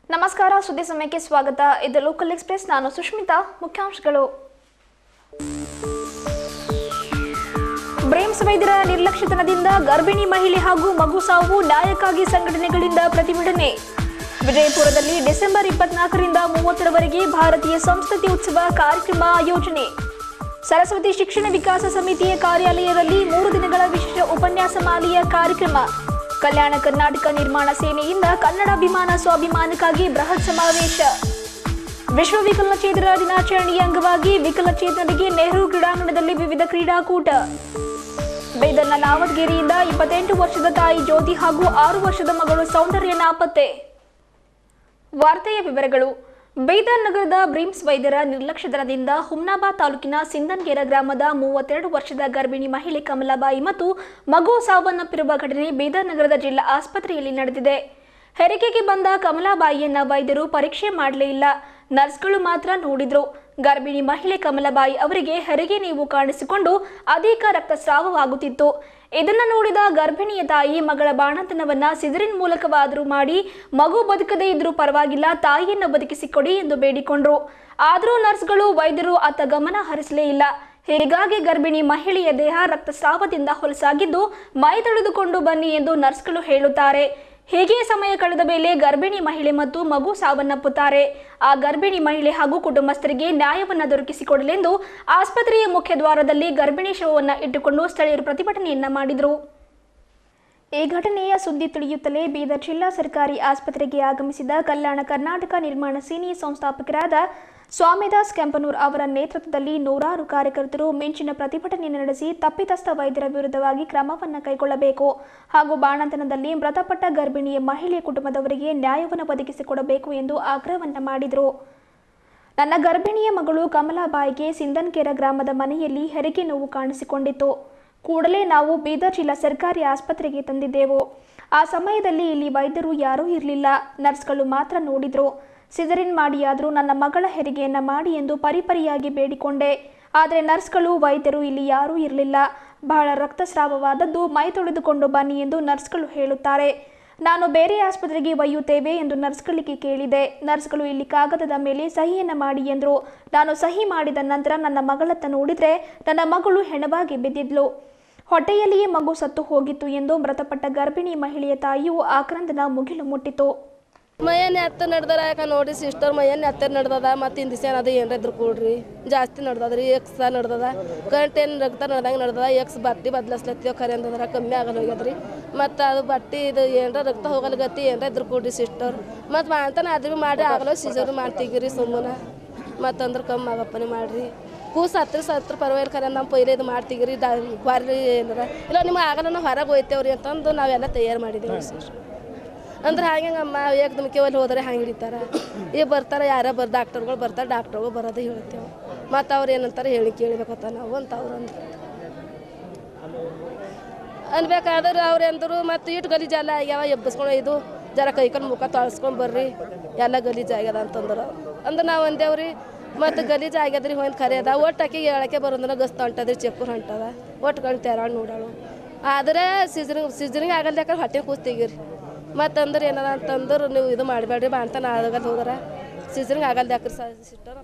ನಮಸ್ಕಾರ ಸುದ್ದಿ ಸಮಯಕ್ಕೆ ಸ್ವಾಗತ ಇದು ಲೋಕಲ್ ಎಕ್ಸ್ಪ್ರೆಸ್ ನಾನು ಸುಷ್ಮಿತಾ ಮುಖ್ಯಾಂಶಗಳು ಬ್ರೇಮ್ಸ್ ವೈದ್ಯರ ನಿರ್ಲಕ್ಷ್ಯತನದಿಂದ ಗರ್ಭಿಣಿ ಮಹಿಳೆ ಹಾಗೂ ಮಗು ಸಾವು ನ್ಯಾಯಕ್ಕಾಗಿ ಸಂಘಟನೆಗಳಿಂದ ಪ್ರತಿಭಟನೆ ವಿಜಯಪುರದಲ್ಲಿ ಡಿಸೆಂಬರ್ ಇಪ್ಪತ್ನಾಲ್ಕರಿಂದ ಮೂವತ್ತರವರೆಗೆ ಭಾರತೀಯ ಸಂಸ್ಕೃತಿ ಉತ್ಸವ ಕಾರ್ಯಕ್ರಮ ಆಯೋಜನೆ ಸರಸ್ವತಿ ಶಿಕ್ಷಣ ವಿಕಾಸ ಸಮಿತಿಯ ಕಾರ್ಯಾಲಯದಲ್ಲಿ ಮೂರು ದಿನಗಳ ವಿಶೇಷ ಉಪನ್ಯಾಸ ಮಾಲೆಯ ಕಾರ್ಯಕ್ರಮ ಕಲ್ಯಾಣ ಕರ್ನಾಟಕ ನಿರ್ಮಾಣ ಸೇನೆಯಿಂದ ಕನ್ನಡಾಭಿಮಾನ ಸ್ವಾಭಿಮಾನಕ್ಕಾಗಿ ಬೃಹತ್ ಸಮಾವೇಶ ವಿಶ್ವ ವಿಕಲಚೇತನರ ದಿನಾಚರಣೆಯ ಅಂಗವಾಗಿ ವಿಕಲಚೇತನರಿಗೆ ನೆಹರು ಕ್ರೀಡಾಂಗಣದಲ್ಲಿ ವಿವಿಧ ಕ್ರೀಡಾಕೂಟ ಬೇದರ್ನ ನಾವದ್ಗೇರಿಯಿಂದ ಇಪ್ಪತ್ತೆಂಟು ವರ್ಷದ ತಾಯಿ ಜ್ಯೋತಿ ಹಾಗೂ ಆರು ವರ್ಷದ ಮಗಳು ಸೌಂದರ್ಯ ನಾಪತ್ತೆ ವಾರ್ತೆಯ ವಿವರಗಳು ಬೀದರ್ ನಗರದ ಬ್ರಿಮ್ಸ್ ವೈದ್ಯರ ನಿರ್ಲಕ್ಷ್ಯತನದಿಂದ ಹುಮ್ನಾಬಾದ್ ತಾಲೂಕಿನ ಸಿಂದನ್ಗೇರ ಗ್ರಾಮದ ಮೂವತ್ತೆರಡು ವರ್ಷದ ಗರ್ಭಿಣಿ ಮಹಿಳೆ ಕಮಲಾಬಾಯಿ ಮತ್ತು ಮಗು ಸಾವನ್ನಪ್ಪಿರುವ ಘಟನೆ ಬೀದರ್ ನಗರದ ಜಿಲ್ಲಾ ಆಸ್ಪತ್ರೆಯಲ್ಲಿ ನಡೆದಿದೆ ಹೆರಿಗೆಗೆ ಬಂದ ಕಮಲಾಬಾಯಿಯನ್ನ ವೈದ್ಯರು ಪರೀಕ್ಷೆ ಮಾಡಲೇ ಇಲ್ಲ ನರ್ಸ್ಗಳು ಮಾತ್ರ ನೋಡಿದ್ರು ಗರ್ಭಿಣಿ ಮಹಿಳೆ ಕಮಲಾಬಾಯಿ ಅವರಿಗೆ ಹೆರಿಗೆ ನೀವು ಕಾಣಿಸಿಕೊಂಡು ಅಧಿಕ ರಕ್ತಸ್ರಾವವಾಗುತ್ತಿತ್ತು ಇದನ್ನ ನೋಡಿದ ಗರ್ಭಿಣಿಯ ತಾಯಿ ಮಗಳ ಬಾಣತನವನ್ನ ಸಿಜರಿನ್ ಮೂಲಕವಾದರೂ ಮಾಡಿ ಮಗು ಬದುಕದೇ ಇದ್ರೂ ಪರವಾಗಿಲ್ಲ ತಾಯಿಯನ್ನ ಬದುಕಿಸಿಕೊಡಿ ಎಂದು ಬೇಡಿಕೊಂಡ್ರು ಆದರೂ ನರ್ಸ್ಗಳು ವೈದ್ಯರು ಅತ್ತ ಗಮನ ಹರಿಸಲೇ ಇಲ್ಲ ಹೀಗಾಗಿ ಗರ್ಭಿಣಿ ಮಹಿಳೆಯ ದೇಹ ರಕ್ತಸ್ರಾವದಿಂದ ಹೊಲಸಾಗಿದ್ದು ಮೈ ತೊಳೆದುಕೊಂಡು ಬನ್ನಿ ಎಂದು ನರ್ಸ್ಗಳು ಹೇಳುತ್ತಾರೆ ಹೀಗೆ ಸಮಯ ಕಳೆದ ಮೇಲೆ ಗರ್ಭಿಣಿ ಮಹಿಳೆ ಮತ್ತು ಮಗು ಸಾವನ್ನಪ್ಪುತ್ತಾರೆ ಆ ಗರ್ಭಿಣಿ ಮಹಿಳೆ ಹಾಗೂ ಕುಟುಂಬಸ್ಥರಿಗೆ ನ್ಯಾಯವನ್ನ ದೊರಕಿಸಿಕೊಡಲೆಂದು ಆಸ್ಪತ್ರೆಯ ಮುಖ್ಯ ದ್ವಾರದಲ್ಲಿ ಗರ್ಭಿಣಿ ಶವವನ್ನು ಇಟ್ಟುಕೊಂಡು ಸ್ಥಳೀಯರು ಪ್ರತಿಭಟನೆಯನ್ನ ಮಾಡಿದರು ಈ ಘಟನೆಯ ಸುದ್ದಿ ತಿಳಿಯುತ್ತಲೇ ಬೀದರ್ ಜಿಲ್ಲಾ ಸರ್ಕಾರಿ ಆಸ್ಪತ್ರೆಗೆ ಆಗಮಿಸಿದ ಕಲ್ಯಾಣ ಕರ್ನಾಟಕ ನಿರ್ಮಾಣ ಸೇನೆಯ ಸಂಸ್ಥಾಪಕರಾದ ಸ್ವಾಮಿದಾಸ್ ಕೆಂಪನೂರ್ ಅವರ ನೇತೃತ್ವದಲ್ಲಿ ನೂರಾರು ಕಾರ್ಯಕರ್ತರು ಮಿಂಚಿನ ಪ್ರತಿಭಟನೆ ನಡೆಸಿ ತಪ್ಪಿತಸ್ಥ ವೈದ್ಯರ ವಿರುದ್ಧವಾಗಿ ಕ್ರಮವನ್ನು ಕೈಗೊಳ್ಳಬೇಕು ಹಾಗೂ ಬಾಣಂತನದಲ್ಲಿ ಮೃತಪಟ್ಟ ಗರ್ಭಿಣಿಯ ಮಹಿಳೆಯ ಕುಟುಂಬದವರಿಗೆ ನ್ಯಾಯವನ್ನು ಒದಗಿಸಿಕೊಡಬೇಕು ಎಂದು ಆಗ್ರಹವನ್ನ ಮಾಡಿದರು ನನ್ನ ಗರ್ಭಿಣಿಯ ಮಗಳು ಕಮಲಾಬಾಯಿಗೆ ಸಿಂದನ್ಕೆರ ಗ್ರಾಮದ ಮನೆಯಲ್ಲಿ ಹೆರಿಗೆ ನೋವು ಕಾಣಿಸಿಕೊಂಡಿತ್ತು ಕೂಡಲೇ ನಾವು ಬೀದರ್ ಜಿಲ್ಲಾ ಸರ್ಕಾರಿ ಆಸ್ಪತ್ರೆಗೆ ತಂದಿದ್ದೆವು ಆ ಸಮಯದಲ್ಲಿ ಇಲ್ಲಿ ವೈದ್ಯರು ಯಾರೂ ಇರಲಿಲ್ಲ ನರ್ಸ್ಗಳು ಮಾತ್ರ ನೋಡಿದ್ರು ಸಿಜರಿನ್ ಮಾಡಿಯಾದರೂ ನನ್ನ ಮಗಳ ಹೆರಿಗೆಯನ್ನ ಮಾಡಿ ಎಂದು ಪರಿಪರಿಯಾಗಿ ಬೇಡಿಕೊಂಡೆ ಆದರೆ ನರ್ಸ್ಗಳು ವೈದ್ಯರು ಇಲ್ಲಿ ಯಾರೂ ಇರಲಿಲ್ಲ ಬಹಳ ರಕ್ತಸ್ರಾವವಾದದ್ದು ಮೈ ತೊಳೆದುಕೊಂಡು ಬನ್ನಿ ಎಂದು ನರ್ಸ್ಗಳು ಹೇಳುತ್ತಾರೆ ನಾನು ಬೇರೆ ಆಸ್ಪತ್ರೆಗೆ ಒಯ್ಯುತ್ತೇವೆ ಎಂದು ನರ್ಸ್ಗಳಿಗೆ ಕೇಳಿದೆ ನರ್ಸ್ಗಳು ಇಲ್ಲಿ ಕಾಗದದ ಮೇಲೆ ಸಹಿಯನ್ನ ಮಾಡಿ ಎಂದರು ನಾನು ಸಹಿ ಮಾಡಿದ ನಂತರ ನನ್ನ ಮಗಳತ್ತ ನೋಡಿದ್ರೆ ನನ್ನ ಮಗಳು ಹೆಣವಾಗಿ ಬಿದ್ದಿದ್ಲು ಹೊಟ್ಟೆಯಲ್ಲಿಯೇ ಮಗು ಸತ್ತು ಹೋಗಿತ್ತು ಎಂದು ಮೃತಪಟ್ಟ ಗರ್ಭಿಣಿ ಮಹಿಳೆಯ ತಾಯಿಯು ಆಕ್ರಂದನ ಮುಗಿಲು ಮುಟ್ಟಿತು ಮೈಯನ್ನ ಎತ್ತ ನಡ್ದಾರ ಯಾಕ ನೋಡ್ರಿ ಸಿಸ್ಟರ್ ಮೈಯನ್ನ ಎತ್ತ ನಡ್ದದ ಮತ್ತು ಹಿಂದಿಸ ಏನದ ಏನ್ರ ಇದ್ರು ಕೊಡ್ರಿ ಜಾಸ್ತಿ ನಡ್ದದ್ರಿ ಎಕ್ಸ್ ನಡ್ದದ ಕರೆಂಟ್ ಏನು ರಕ್ತ ನಡ್ದಂಗೆ ನಡ್ದದ ಎಕ್ಸ್ ಬಟ್ಟಿ ಬದ್ಲಸ್ಲತ್ತೀವಿ ಖರೆ ಅಂತಂದ್ರೆ ಕಮ್ಮಿ ಆಗಲ್ಲ ಹೋಗ್ಯದ್ರಿ ಮತ್ತು ಅದು ಬಟ್ಟಿ ಇದು ಏನರ ರಕ್ತ ಹೋಗಲ್ ಗತಿ ಏನರ ಇದ್ರು ಕೊಡ್ರಿ ಸಿಸ್ಟರ್ ಮತ್ತು ಮಾಡ್ತಾನೆ ಅದು ಭೀ ಮಾಡಿ ಆಗಲ್ಲ ಸಿಜರ್ ಮಾಡ್ತೀಗಿರಿ ಸುಮ್ಮನೆ ಮತ್ತಂದ್ರೆ ಕಮ್ಮಿ ಆಗಪ್ಪನೆ ಮಾಡ್ರಿ ಕೂಸ್ ಹತ್ರ ಸತ್ರ ಪರವಾಗಿಲ್ಲ ಖರೆ ನಮ್ಮ ಪೈಲೆ ಇದು ಮಾಡ್ತೀಗಿರಿ ಡಾ ಬಾರಿ ಏನಾರ ಇಲ್ಲ ನಿಮ್ಗೆ ಆಗಲ್ಲ ನಾವು ಹೊರಗೆ ಹೋಯ್ತೇವ್ರಿ ಅಂತಂದು ನಾವೆಲ್ಲ ತಯಾರು ಮಾಡಿದ್ದೀವಿ ಸಿಸ್ಟರ್ ಅಂದ್ರೆ ಹಾಗೆ ಅಮ್ಮ ಏಕದಮ್ಕೆ ಅಲ್ಲಿ ಹೋದರೆ ಹಂಗೆ ಹಿಡಿತಾರೆ ಈಗ ಬರ್ತಾರೆ ಯಾರ ಬರ್ ಡಾಕ್ಟರ್ಗಳು ಬರ್ತಾರೆ ಡಾಕ್ಟರ್ಗಳು ಬರೋದು ಹೇಳ್ತೇವೆ ಮತ್ತು ಅವ್ರು ಏನಂತಾರೆ ಹೇಳಿ ಕೇಳಬೇಕತ್ತ ನಾವು ಅಂತ ಅವ್ರು ಅಂದ್ರು ಅನ್ಬೇಕಾದ್ರೆ ಅವ್ರು ಎಂದರು ಮತ್ತು ಇಟ್ಟು ಗಲೀಜೆಲ್ಲ ಆಗ್ಯಾವ ಎಬ್ಬಿಸ್ಕೊಂಡು ಇದು ಜರ ಕೈಕೊಂಡು ಮುಖ ತೊಳ್ಸ್ಕೊಂಡು ಬರ್ರಿ ಎಲ್ಲ ಗಲೀಜು ಆಗ್ಯದ ಅಂತಂದ್ರೆ ಅಂದ್ರೆ ನಾವು ಅಂದೇವ್ರಿ ಮತ್ತು ಗಲೀಜು ಆಗ್ಯದ್ರಿ ಒಂದು ಖರೆ ಅದ ಒಟ್ಟು ಆಕಿಗೆ ಹೇಳಕ್ಕೆ ಬರೋದನ್ನ ಗಸ್ತ ಹೊಂಟದ್ರಿ ಚೆಕ್ಕೂರು ಹೊಂಟದ ಒಟ್ಟು ಕಣ್ ತೆರಾಡ್ ನೋಡಾಳು ಆದರೆ ಸಿಜ್ರಿಂಗ್ ಸಿಜ್ರಿಂಗ್ ಆಗಲ್ದಾಕ ಹೊಟ್ಟೆ ಕೂಸ್ತಿಗಿರಿ ಮತ್ತಂದ್ರೆ ಏನದ ಅಂತಂದ್ರೆ ನೀವು ಇದು ಮಾಡಬೇಡ್ರಿ ಬಾಣ್ತಾನ ಆಗಲ್ಲ ಹೋದ್ರ ಸಿಜ್ರಿಂಗ್ ಆಗಲ್ದಾಕ್ರಿ ಸಿಸ್ಟರ್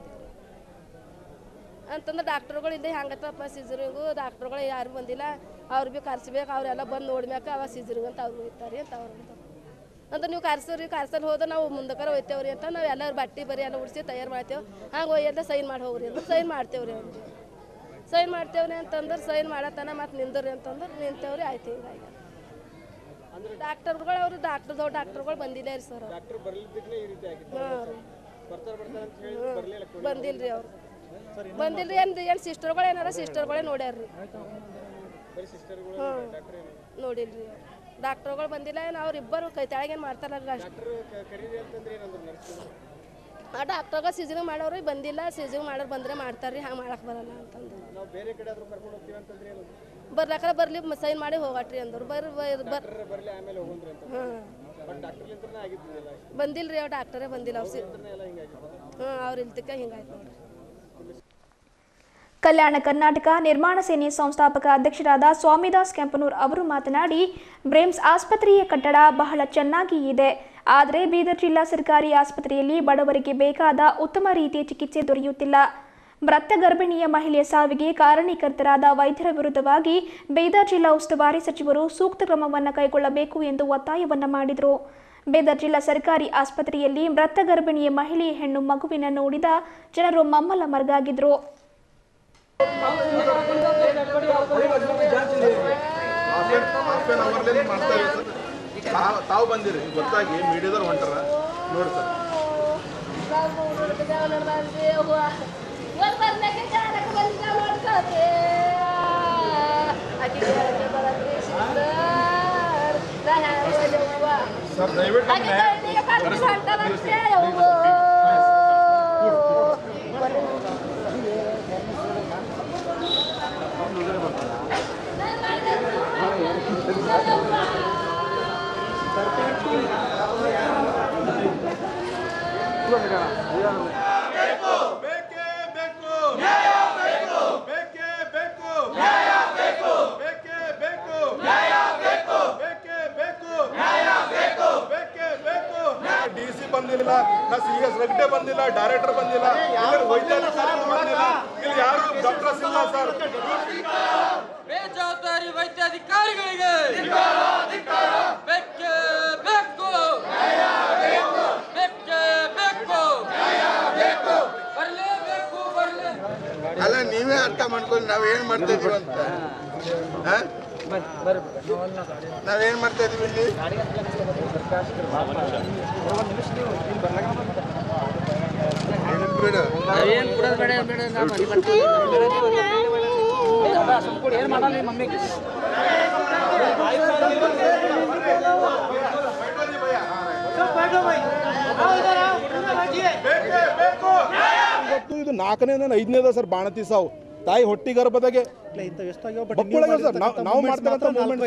ಅಂತಂದ್ರೆ ಡಾಕ್ಟರ್ಗಳು ಇಲ್ಲೇ ಹಂಗತ್ತಪ್ಪ ಸಿಜರಿಂಗು ಡಾಕ್ಟರ್ಗಳು ಯಾರು ಬಂದಿಲ್ಲ ಅವ್ರು ಭೀ ಕರ್ಸ್ಬೇಕು ಅವರೆಲ್ಲ ಬಂದು ನೋಡ್ಮ್ಯಾಕ ಅವ ಸಿಜರಿಂಗ್ ಅಂತ ಅವ್ರು ಹೋಗ್ತಾರೆ ಅಂತ ಅವ್ರು ಅಂತ ಅಂದ್ರೆ ನೀವು ಕರ್ಸೋರಿ ಕರ್ಸಲ್ಲಿ ಹೋದ್ರೆ ನಾವು ಮುಂದಕ್ಕರ ಹೋಗ್ತೇವ್ರಿ ಅಂತ ನಾವು ಎಲ್ಲರೂ ಬಟ್ಟೆ ಬರಿ ಎಲ್ಲ ಉಡಿಸಿ ತಯಾರು ಮಾಡ್ತೇವೆ ಹಂಗೆ ಒಯ್ಯಲ್ಲ ಸೈನ್ ಮಾಡಿ ಹೋಗ್ರಿ ಅಂದ್ರೆ ಸೈನ್ ಮಾಡ್ತೇವ್ರಿ ಅವ್ರಿಗೆ ಸೈನ್ ಮಾಡ್ತೇವ್ರಿ ಅಂತಂದ್ರೆ ಸೈನ್ ಮಾಡತ್ತಾನ ಮತ್ತು ನಿಂದ್ರಿ ಅಂತಂದ್ರೆ ನಿಂತೇವ್ರಿ ಆಯ್ತು ಹಿಂಗಾಗಿ ಡಾಕ್ಟರ್ಗಳು ಅವರು ಡಾಕ್ಟರ್ದವ್ರು ಡಾಕ್ಟರ್ಗಳು ಬಂದಿಲ್ಲ ರೀ ಸರ್ ಹಾಂ ರೀ ಬಂದಿಲ್ರಿ ಅವ್ರು ಬಂದಿಲ್ರಿ ಏನು ಏನು ಸಿಸ್ಟರ್ಗಳು ಏನಾರ ಸಿಸ್ಟರ್ಗಳೇ ನೋಡ್ಯಾರ್ರಿ ಹಾಂ ನೋಡಿಲ್ರಿ ಡಾಕ್ಟರ್ಗಳು ಬಂದಿಲ್ಲ ಏನು ಅವ್ರಿಬ್ಬರು ಕೈ ತೆಳಗೇನು ಮಾಡ್ತಾರಲ್ಲ ಅಷ್ಟು ಆ ಡಾಕ್ಟರ್ಗಳು ಸಿಜರಿಂಗ್ ಮಾಡೋರು ಬಂದಿಲ್ಲ ಸಿಜರಿಂಗ್ ಮಾಡೋರು ಬಂದರೆ ಮಾಡ್ತಾರ್ರಿ ಹಂಗೆ ಮಾಡಕ್ಕೆ ಬರಲ್ಲ ಅಂತಂದು ಬರ್ಲಾಕರ ಬರ್ಲಿ ಸೈನ್ ಮಾಡಿ ಹೋಗಟ್ರಿ ಅಂದರು ಬರ್ ಬರ್ ಹಾಂ ಬಂದಿಲ್ರಿ ಅವ್ರು ಡಾಕ್ಟರೇ ಬಂದಿಲ್ಲ ಅವ್ರು ಸಿ ಹಾಂ ಅವ್ರು ಇಲ್ತಕ್ಕ ಹಿಂಗಾಯ್ತು ನೋಡ್ರಿ ಕಲ್ಯಾಣ ಕರ್ನಾಟಕ ನಿರ್ಮಾಣ ಸೇನೆ ಸಂಸ್ಥಾಪಕ ಅಧ್ಯಕ್ಷರಾದ ಸ್ವಾಮಿದಾಸ್ ಕೆಂಪನೂರ್ ಅವರು ಮಾತನಾಡಿ ಬ್ರೇಮ್ಸ್ ಆಸ್ಪತ್ರೆಯ ಕಟ್ಟಡ ಬಹಳ ಚೆನ್ನಾಗಿ ಇದೆ ಆದರೆ ಬೀದರ್ ಜಿಲ್ಲಾ ಸರ್ಕಾರಿ ಆಸ್ಪತ್ರೆಯಲ್ಲಿ ಬಡವರಿಗೆ ಬೇಕಾದ ಉತ್ತಮ ರೀತಿಯ ಚಿಕಿತ್ಸೆ ದೊರೆಯುತ್ತಿಲ್ಲ ಮೃತ ಗರ್ಭಿಣಿಯ ಮಹಿಳೆಯ ಸಾವಿಗೆ ಕಾರಣೀಕರ್ತರಾದ ವೈದ್ಯರ ವಿರುದ್ಧವಾಗಿ ಬೀದರ್ ಜಿಲ್ಲಾ ಉಸ್ತುವಾರಿ ಸಚಿವರು ಸೂಕ್ತ ಕ್ರಮವನ್ನು ಕೈಗೊಳ್ಳಬೇಕು ಎಂದು ಒತ್ತಾಯವನ್ನ ಮಾಡಿದರು ಬೀದರ್ ಜಿಲ್ಲಾ ಸರ್ಕಾರಿ ಆಸ್ಪತ್ರೆಯಲ್ಲಿ ಮೃತ ಗರ್ಭಿಣಿಯ ಮಹಿಳೆಯ ಹೆಣ್ಣು ಮಗುವಿನ ನೋಡಿದ ಜನರು ಮಮ್ಮಲ ಮರಗಾಗಿದ್ರು ಹಾಫ್ ಆನ್ ಅವರ್ಲಿ ಮಾಡ್ತಾ ಇದ್ದೀವಿ ಸರ್ ತಾವು ತಾವು ಬಂದಿರಿ ಗೊತ್ತಾಗಿ ಮೀಡಿಯಾದವ್ರು ಹೊಂಟಾರ ನೋಡಿ ಸರ್ ಸರ್ ದಯವಿಟ್ಟು ನಮ್ಮ ನ್ಯಾಯ- ಬೇಕೇ ಬೇಕು ನ್ಯಾಯ ಬೇಕು ಬೇಕೇ ಬೇಕು ನ್ಯಾಯ ಬೇಕು ಬೇಕೇ ಬೇಕು ನ್ಯಾಯ ಬೇಕು ಬೇಕೇ ಬೇಕು ನ್ಯಾಯ ಬೇಕು ಬೇಕೇ ಬೇಕು ಡಿ ಸಿ ಬಂದಿಲ್ಲ ನಾ ಸಿ ಎಸ್ ರೆಗ್ಡೆ ಬಂದಿಲ್ಲ ಡೈರೆಕ್ಟರ್ ಬಂದಿಲ್ಲ ಇಲ್ಲಿ ವೈದ್ಯಾಧಿಕಾರಿಗಳು ಬಂದಿಲ್ಲ ಇಲ್ಲಿ ಯಾರು ಡಾಕ್ಟರ್ಸ್ ಇಲ್ಲ ಸರ್ ಬೇಜವಾಬ್ದಾರಿ ವೈದ್ಯಾಧಿಕಾರಿಗಳಿಗೆ ಬೇಕೇ ಬೇಕು ಬೇಕೇ ಬೇಕು ಬರಲೇಬೇಕು ಬರಲೇ ಅಲ್ಲ ನೀವೇ ಅರ್ಥ ಮಾಡ್ಕೊಂಡು ನಾವ್ ಏನ್ ಮಾಡ್ತಾ ಇದೀವಿ ಅಂತ ಹ? ನಾವೇನ್ ಮಾಡ್ತಾ ಇದೀವಿ ಇಲ್ಲಿ ಬಿಡು ಬೇಕೇ ಬೇಕು ಇವತ್ತು ಇದು ನಾಲ್ಕನೇ ಐದನೇದ ಸರ್ ಬಾಣತಿ ಸಾವು ತಾಯಿ ಹೊಟ್ಟಿ ಗರ್ಭದಾಗೆ ಬಕ್ಕುಳಾಗ್ಯಾವ ಸರ್ ನಾವು ನಾವು ಮಾಡ್ತಕ್ಕಂಥ ಮೂವ್ಮೆಂಟ್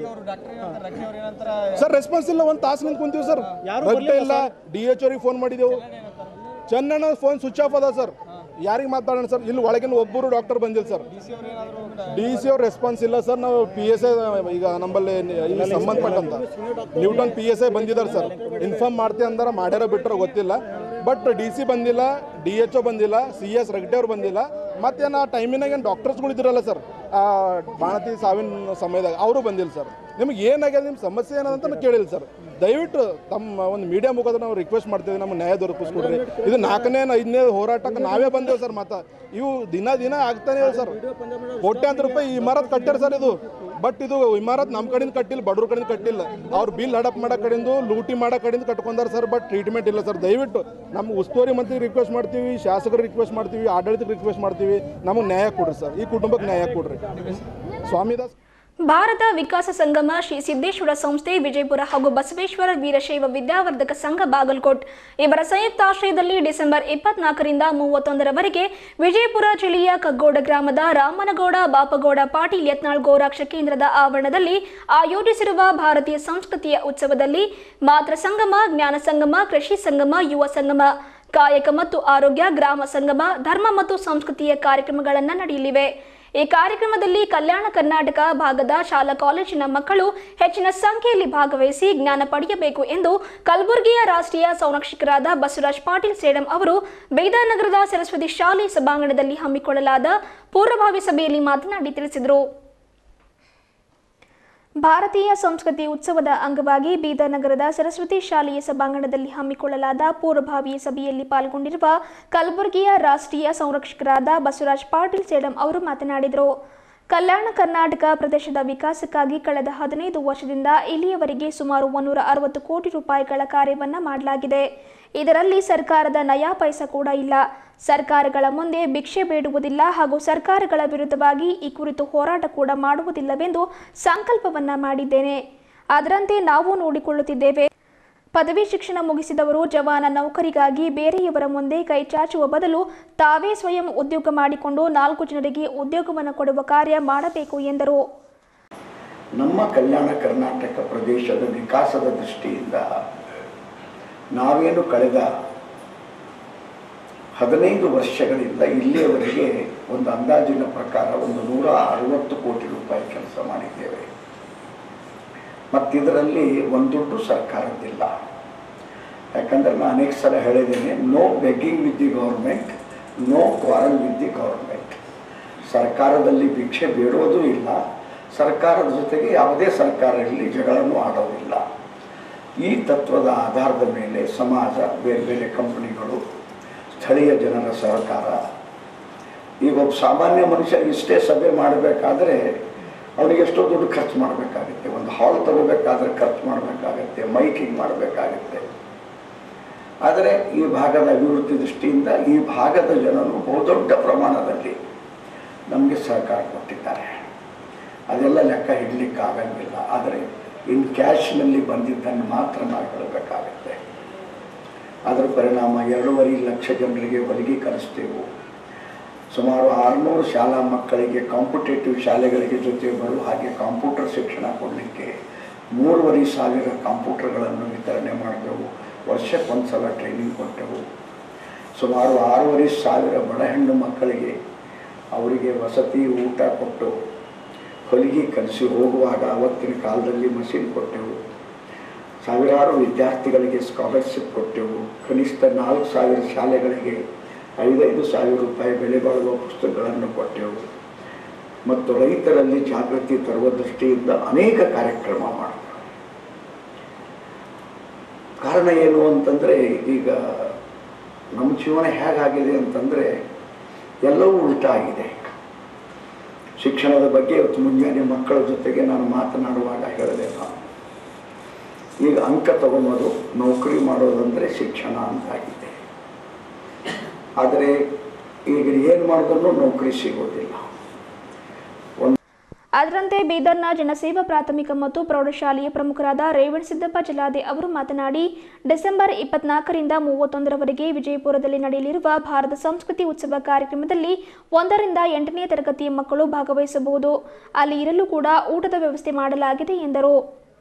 ಸರ್ ಸರ್ ರೆಸ್ಪಾನ್ಸ್ ಇಲ್ಲ ಒಂದು ತಾಸು ನಿಂತು ಕುಂತೀವಿ ಸರ್ ರಗ್ಡೆ ಇಲ್ಲ ಡಿ ಎಚ್ ಅವ್ರಿಗೆ ಫೋನ್ ಮಾಡಿದೆವು ಚೆನ್ನಣ್ಣ ಫೋನ್ ಸ್ವಿಚ್ ಆಫ್ ಅದ ಸರ್ ಯಾರಿಗೆ ಮಾತಾಡೋಣ ಸರ್ ಇಲ್ಲಿ ಒಳಗಿನ ಒಬ್ಬರು ಡಾಕ್ಟರ್ ಬಂದಿಲ್ಲ ಸರ್ ಡಿ ಸಿ ಅವ್ರ ರೆಸ್ಪಾನ್ಸ್ ಇಲ್ಲ ಸರ್ ನಾವು ಪಿ ಎಸ್ ಐ ಈಗ ನಮ್ಮಲ್ಲಿ ಇಲ್ಲಿ ಸಂಬಂಧಪಟ್ಟಂತ ನ್ಯೂಟನ್ ಪಿ ಎಸ್ ಐ ಬಂದಿದ್ದಾರೆ ಸರ್ ಇನ್ಫಾರ್ಮ್ ಮಾಡ್ತೀವಿ ಅಂದಾರ ಮಾಡ್ಯಾರ ಬಿಟ್ಟರೆ ಗೊತ್ತಿಲ್ಲ ಬಟ್ ಡಿ ಸಿ ಬಂದಿಲ್ಲ ಡಿ ಎಚ್ ಒ ಬಂದಿಲ್ಲ ಸಿ ಎಸ್ ರೆಗ್ಡೆ ಅವ್ರು ಬಂದಿಲ್ಲ ಮತ್ತೇನು ಆ ಟೈಮಿನಾಗ ಏನು ಡಾಕ್ಟರ್ಸ್ಗಳು ಇದ್ರಲ್ಲ ಸರ್ ಆ ಬಾಣತಿ ಸಾವಿನ ಸಮಯದಾಗ ಅವರು ಬಂದಿಲ್ಲ ಸರ್ ನಿಮ್ಗೆ ಏನಾಗಿದೆ ನಿಮ್ಮ ಸಮಸ್ಯೆ ಏನಂತ ಕೇಳಿಲ್ಲ ಸರ್ ದಯವಿಟ್ಟು ತಮ್ಮ ಒಂದು ಮೀಡಿಯಾ ಮುಖಾಂತರ ನಾವು ರಿಕ್ವೆಸ್ಟ್ ಮಾಡ್ತೀವಿ ನಮ್ಮ ನ್ಯಾಯ ದೊರಕಿಸ್ಕೊಡ್ರಿ ಇದು ನಾಲ್ಕನೇ ಐದನೇ ಹೋರಾಟಕ್ಕೆ ನಾವೇ ಬಂದೇವು ಸರ್ ಮಾತಾ ಇವು ದಿನ ದಿನ ಆಗ್ತಾನೆ ಇದೆ ಸರ್ ಕೋಟ್ಯಾಂತರ ರೂಪಾಯಿ ಈ ಇಮಾರತ್ ಕಟ್ಟಾರ ಸರ್ ಇದು ಬಟ್ ಇದು ಇಮಾರತ್ ನಮ್ಮ ಕಡೆಯಿಂದ ಕಟ್ಟಿಲ್ಲ ಬಡವ್ರ ಕಡೆಯಿಂದ ಕಟ್ಟಿಲ್ಲ ಅವ್ರು ಬಿಲ್ ಹಡಪ್ ಮಾಡೋ ಕಡೆಯಿಂದ ಲೂಟಿ ಮಾಡೋ ಕಡೆಯಿಂದ ಕಟ್ಕೊಂಡಾರ ಸರ್ ಬಟ್ ಟ್ರೀಟ್ಮೆಂಟ್ ಇಲ್ಲ ಸರ್ ದಯವಿಟ್ಟು ನಮ್ಮ ಉಸ್ತುವಾರಿ ಮಂತ್ರಿ ರಿಕ್ವೆಸ್ಟ್ ಮಾಡ್ತೀವಿ ಶಾಸಕರು ರಿಕ್ವೆಸ್ಟ್ ಮಾಡ್ತೀವಿ ಆಡಳಿತಕ್ಕೆ ರಿಕ್ವೆಸ್ಟ್ ಮಾಡ್ತೀವಿ ನಮಗೆ ನ್ಯಾಯ ಕೊಡ್ರಿ ಸರ್ ಈ ಕುಟುಂಬಕ್ಕೆ ನ್ಯಾಯ ಕೊಡ್ರಿ ಸ್ವಾಮಿದಾಸ್ ಭಾರತ ವಿಕಾಸ ಸಂಗಮ ಶ್ರೀ ಸಿದ್ದೇಶ್ವರ ಸಂಸ್ಥೆ ವಿಜಯಪುರ ಹಾಗೂ ಬಸವೇಶ್ವರ ವೀರಶೈವ ವಿದ್ಯಾವರ್ಧಕ ಸಂಘ ಬಾಗಲಕೋಟ್ ಇವರ ಸಂಯುಕ್ತಾಶ್ರಯದಲ್ಲಿ ಡಿಸೆಂಬರ್ ಇಪ್ಪತ್ನಾಲ್ಕರಿಂದ ಮೂವತ್ತೊಂದರವರೆಗೆ ವಿಜಯಪುರ ಜಿಲ್ಲೆಯ ಕಗ್ಗೋಡ ಗ್ರಾಮದ ರಾಮನಗೌಡ ಬಾಪಗೌಡ ಪಾಟೀಲ್ ಯತ್ನಾಳ್ ಗೋರಾಕ್ಷ ಕೇಂದ್ರದ ಆವರಣದಲ್ಲಿ ಆಯೋಜಿಸಿರುವ ಭಾರತೀಯ ಸಂಸ್ಕೃತಿಯ ಉತ್ಸವದಲ್ಲಿ ಮಾತೃ ಸಂಗಮ ಜ್ಞಾನ ಸಂಗಮ ಕೃಷಿ ಸಂಗಮ ಯುವ ಸಂಗಮ ಕಾಯಕ ಮತ್ತು ಆರೋಗ್ಯ ಗ್ರಾಮ ಸಂಗಮ ಧರ್ಮ ಮತ್ತು ಸಂಸ್ಕೃತಿಯ ಕಾರ್ಯಕ್ರಮಗಳನ್ನು ನಡೆಯಲಿವೆ ಈ ಕಾರ್ಯಕ್ರಮದಲ್ಲಿ ಕಲ್ಯಾಣ ಕರ್ನಾಟಕ ಭಾಗದ ಶಾಲಾ ಕಾಲೇಜಿನ ಮಕ್ಕಳು ಹೆಚ್ಚಿನ ಸಂಖ್ಯೆಯಲ್ಲಿ ಭಾಗವಹಿಸಿ ಜ್ಞಾನ ಪಡೆಯಬೇಕು ಎಂದು ಕಲಬುರಗಿಯ ರಾಷ್ಟ್ರೀಯ ಸಂರಕ್ಷಕರಾದ ಬಸವರಾಜ್ ಪಾಟೀಲ್ ಸೇಡಂ ಅವರು ಬೀದರ್ ನಗರದ ಸರಸ್ವತಿ ಶಾಲೆ ಸಭಾಂಗಣದಲ್ಲಿ ಹಮ್ಮಿಕೊಳ್ಳಲಾದ ಪೂರ್ವಭಾವಿ ಸಭೆಯಲ್ಲಿ ಮಾತನಾಡಿ ತಿಳಿಸಿದರು ಭಾರತೀಯ ಸಂಸ್ಕೃತಿ ಉತ್ಸವದ ಅಂಗವಾಗಿ ಬೀದರ್ ನಗರದ ಸರಸ್ವತಿ ಶಾಲೆಯ ಸಭಾಂಗಣದಲ್ಲಿ ಹಮ್ಮಿಕೊಳ್ಳಲಾದ ಪೂರ್ವಭಾವಿ ಸಭೆಯಲ್ಲಿ ಪಾಲ್ಗೊಂಡಿರುವ ಕಲಬುರಗಿಯ ರಾಷ್ಟ್ರೀಯ ಸಂರಕ್ಷಕರಾದ ಬಸವರಾಜ್ ಪಾಟೀಲ್ ಸೇಡಂ ಅವರು ಮಾತನಾಡಿದರು ಕಲ್ಯಾಣ ಕರ್ನಾಟಕ ಪ್ರದೇಶದ ವಿಕಾಸಕ್ಕಾಗಿ ಕಳೆದ ಹದಿನೈದು ವರ್ಷದಿಂದ ಇಲ್ಲಿಯವರೆಗೆ ಸುಮಾರು ಒನ್ನೂರ ಅರವತ್ತು ಕೋಟಿ ರೂಪಾಯಿಗಳ ಕಾರ್ಯವನ್ನು ಮಾಡಲಾಗಿದೆ ಇದರಲ್ಲಿ ಸರ್ಕಾರದ ನಯಾ ಪೈಸಾ ಕೂಡ ಇಲ್ಲ ಸರ್ಕಾರಗಳ ಮುಂದೆ ಭಿಕ್ಷೆ ಬೇಡುವುದಿಲ್ಲ ಹಾಗೂ ಸರ್ಕಾರಗಳ ವಿರುದ್ಧವಾಗಿ ಈ ಕುರಿತು ಹೋರಾಟ ಕೂಡ ಮಾಡುವುದಿಲ್ಲವೆಂದು ಸಂಕಲ್ಪವನ್ನ ಮಾಡಿದ್ದೇನೆ ಅದರಂತೆ ನಾವು ನೋಡಿಕೊಳ್ಳುತ್ತಿದ್ದೇವೆ ಪದವಿ ಶಿಕ್ಷಣ ಮುಗಿಸಿದವರು ಜವಾನ ನೌಕರಿಗಾಗಿ ಬೇರೆಯವರ ಮುಂದೆ ಕೈಚಾಚುವ ಬದಲು ತಾವೇ ಸ್ವಯಂ ಉದ್ಯೋಗ ಮಾಡಿಕೊಂಡು ನಾಲ್ಕು ಜನರಿಗೆ ಉದ್ಯೋಗವನ್ನು ಕೊಡುವ ಕಾರ್ಯ ಮಾಡಬೇಕು ಎಂದರು ನಮ್ಮ ಕಲ್ಯಾಣ ಕರ್ನಾಟಕ ಪ್ರದೇಶದ ವಿಕಾಸದ ದೃಷ್ಟಿಯಿಂದ ನಾವೇನು ಕಳೆದ ಹದಿನೈದು ವರ್ಷಗಳಿಂದ ಇಲ್ಲಿಯವರೆಗೆ ಒಂದು ಅಂದಾಜಿನ ಪ್ರಕಾರ ಒಂದು ನೂರ ಅರವತ್ತು ಕೋಟಿ ರೂಪಾಯಿ ಕೆಲಸ ಮಾಡಿದ್ದೇವೆ ಮತ್ತಿದರಲ್ಲಿ ಒಂದು ದುಡ್ಡು ಸರ್ಕಾರದ್ದಿಲ್ಲ ಯಾಕಂದರೆ ನಾನು ಅನೇಕ ಸಲ ಹೇಳಿದ್ದೇನೆ no begging with the government no quarrel with the government ಸರ್ಕಾರದಲ್ಲಿ ಭಿಕ್ಷೆ ಬೇಡೋದು ಇಲ್ಲ ಸರ್ಕಾರದ ಜೊತೆಗೆ ಯಾವುದೇ ಸರ್ಕಾರ ಇರಲಿ ಜಗಳನೂ ಆಡೋದಿಲ್ಲ ಈ ತತ್ವದ ಆಧಾರದ ಮೇಲೆ ಸಮಾಜ ಬೇರೆ ಬೇರೆ ಕಂಪನಿಗಳು ಸ್ಥಳೀಯ ಜನರ ಸಹಕಾರ ಈಗ ಒಬ್ಬ ಸಾಮಾನ್ಯ ಮನುಷ್ಯ ಇಷ್ಟೇ ಸಭೆ ಮಾಡಬೇಕಾದ್ರೆ ಅವನಿಗೆ ಎಷ್ಟೋ ದುಡ್ಡು ಖರ್ಚು ಮಾಡಬೇಕಾಗುತ್ತೆ ಒಂದು ಹಾಲ್ ತಗೋಬೇಕಾದ್ರೆ ಖರ್ಚು ಮಾಡಬೇಕಾಗತ್ತೆ ಮೈಕಿಂಗ್ ಮಾಡಬೇಕಾಗತ್ತೆ ಆದರೆ ಈ ಭಾಗದ ಅಭಿವೃದ್ಧಿ ದೃಷ್ಟಿಯಿಂದ ಈ ಭಾಗದ ಜನರು ಬಹುದೊಡ್ಡ ಪ್ರಮಾಣದಲ್ಲಿ ನಮಗೆ ಸಹಕಾರ ಕೊಟ್ಟಿದ್ದಾರೆ ಅದೆಲ್ಲ ಲೆಕ್ಕ ಹಿಡಲಿಕ್ಕೆ ಆಗಂಗಿಲ್ಲ ಆದರೆ ಇನ್ ಕ್ಯಾಶ್ನಲ್ಲಿ ಬಂದಿದ್ದನ್ನು ಮಾತ್ರ ನಾವು ಹೇಳಬೇಕಾಗತ್ತೆ ಅದರ ಪರಿಣಾಮ ಎರಡೂವರೆ ಲಕ್ಷ ಜನರಿಗೆ ಹೊಲಿಗೆ ಕಲಿಸ್ತೇವೆ ಸುಮಾರು ಆರುನೂರು ಶಾಲಾ ಮಕ್ಕಳಿಗೆ ಕಾಂಪಿಟೇಟಿವ್ ಶಾಲೆಗಳಿಗೆ ಜೊತೆ ಬರುವ ಹಾಗೆ ಕಂಪ್ಯೂಟರ್ ಶಿಕ್ಷಣ ಕೊಡಲಿಕ್ಕೆ ಮೂರುವರೆ ಸಾವಿರ ಕಂಪ್ಯೂಟರ್ಗಳನ್ನು ವಿತರಣೆ ಮಾಡಿದೆವು ವರ್ಷಕ್ಕೊಂದು ಸಲ ಟ್ರೈನಿಂಗ್ ಕೊಟ್ಟೆವು ಸುಮಾರು ಆರೂವರೆ ಸಾವಿರ ಬಡ ಹೆಣ್ಣು ಮಕ್ಕಳಿಗೆ ಅವರಿಗೆ ವಸತಿ ಊಟ ಕೊಟ್ಟು ಹೊಲಿಗೆ ಕಲಿಸಿ ಹೋಗುವಾಗ ಅವತ್ತಿನ ಕಾಲದಲ್ಲಿ ಮಷೀನ್ ಕೊಟ್ಟೆವು ಸಾವಿರಾರು ವಿದ್ಯಾರ್ಥಿಗಳಿಗೆ ಸ್ಕಾಲರ್ಶಿಪ್ ಕೊಟ್ಟೆವು ಕನಿಷ್ಠ ನಾಲ್ಕು ಸಾವಿರ ಶಾಲೆಗಳಿಗೆ ಐದೈದು ಸಾವಿರ ರೂಪಾಯಿ ಬೆಲೆ ಬಾಳುವ ಪುಸ್ತಕಗಳನ್ನು ಕೊಟ್ಟೆವು ಮತ್ತು ರೈತರಲ್ಲಿ ಜಾಗೃತಿ ತರುವ ದೃಷ್ಟಿಯಿಂದ ಅನೇಕ ಕಾರ್ಯಕ್ರಮ ಮಾಡಿದೆವು ಕಾರಣ ಏನು ಅಂತಂದರೆ ಈಗ ನಮ್ಮ ಜೀವನ ಹೇಗಾಗಿದೆ ಅಂತಂದರೆ ಎಲ್ಲವೂ ಉಲ್ಟಾ ಆಗಿದೆ ಶಿಕ್ಷಣದ ಬಗ್ಗೆ ಇವತ್ತು ಮುಂಜಾನೆ ಮಕ್ಕಳ ಜೊತೆಗೆ ನಾನು ಮಾತನಾಡುವಾಗ ಹೇಳಿದೆ ನಾನು ಈಗ ಅಂಕ ತಗೊಂಬೋದು ನೌಕರಿ ಮಾಡೋದಂದರೆ ಶಿಕ್ಷಣ ಅಂತಾಗಿದೆ ಆದರೆ ಈಗ ಏನು ಮಾಡಿದ್ರು ನೌಕರಿ ಸಿಗೋದಿಲ್ಲ ಅದರಂತೆ ಬೀದರ್ನ ಜನಸೇವಾ ಪ್ರಾಥಮಿಕ ಮತ್ತು ಪ್ರೌಢಶಾಲೆಯ ಪ್ರಮುಖರಾದ ರೇವಣ್ ಸಿದ್ದಪ್ಪ ಜಲಾದೆ ಅವರು ಮಾತನಾಡಿ ಡಿಸೆಂಬರ್ ಇಪ್ಪತ್ನಾಲ್ಕರಿಂದ ಮೂವತ್ತೊಂದರವರೆಗೆ ವಿಜಯಪುರದಲ್ಲಿ ನಡೆಯಲಿರುವ ಭಾರತ ಸಂಸ್ಕೃತಿ ಉತ್ಸವ ಕಾರ್ಯಕ್ರಮದಲ್ಲಿ ಒಂದರಿಂದ ಎಂಟನೇ ತರಗತಿಯ ಮಕ್ಕಳು ಭಾಗವಹಿಸಬಹುದು ಅಲ್ಲಿ ಇರಲು ಕೂಡ ಊಟದ ವ್ಯವಸ್ಥೆ ಮಾಡಲಾಗಿದೆ ಎಂದರು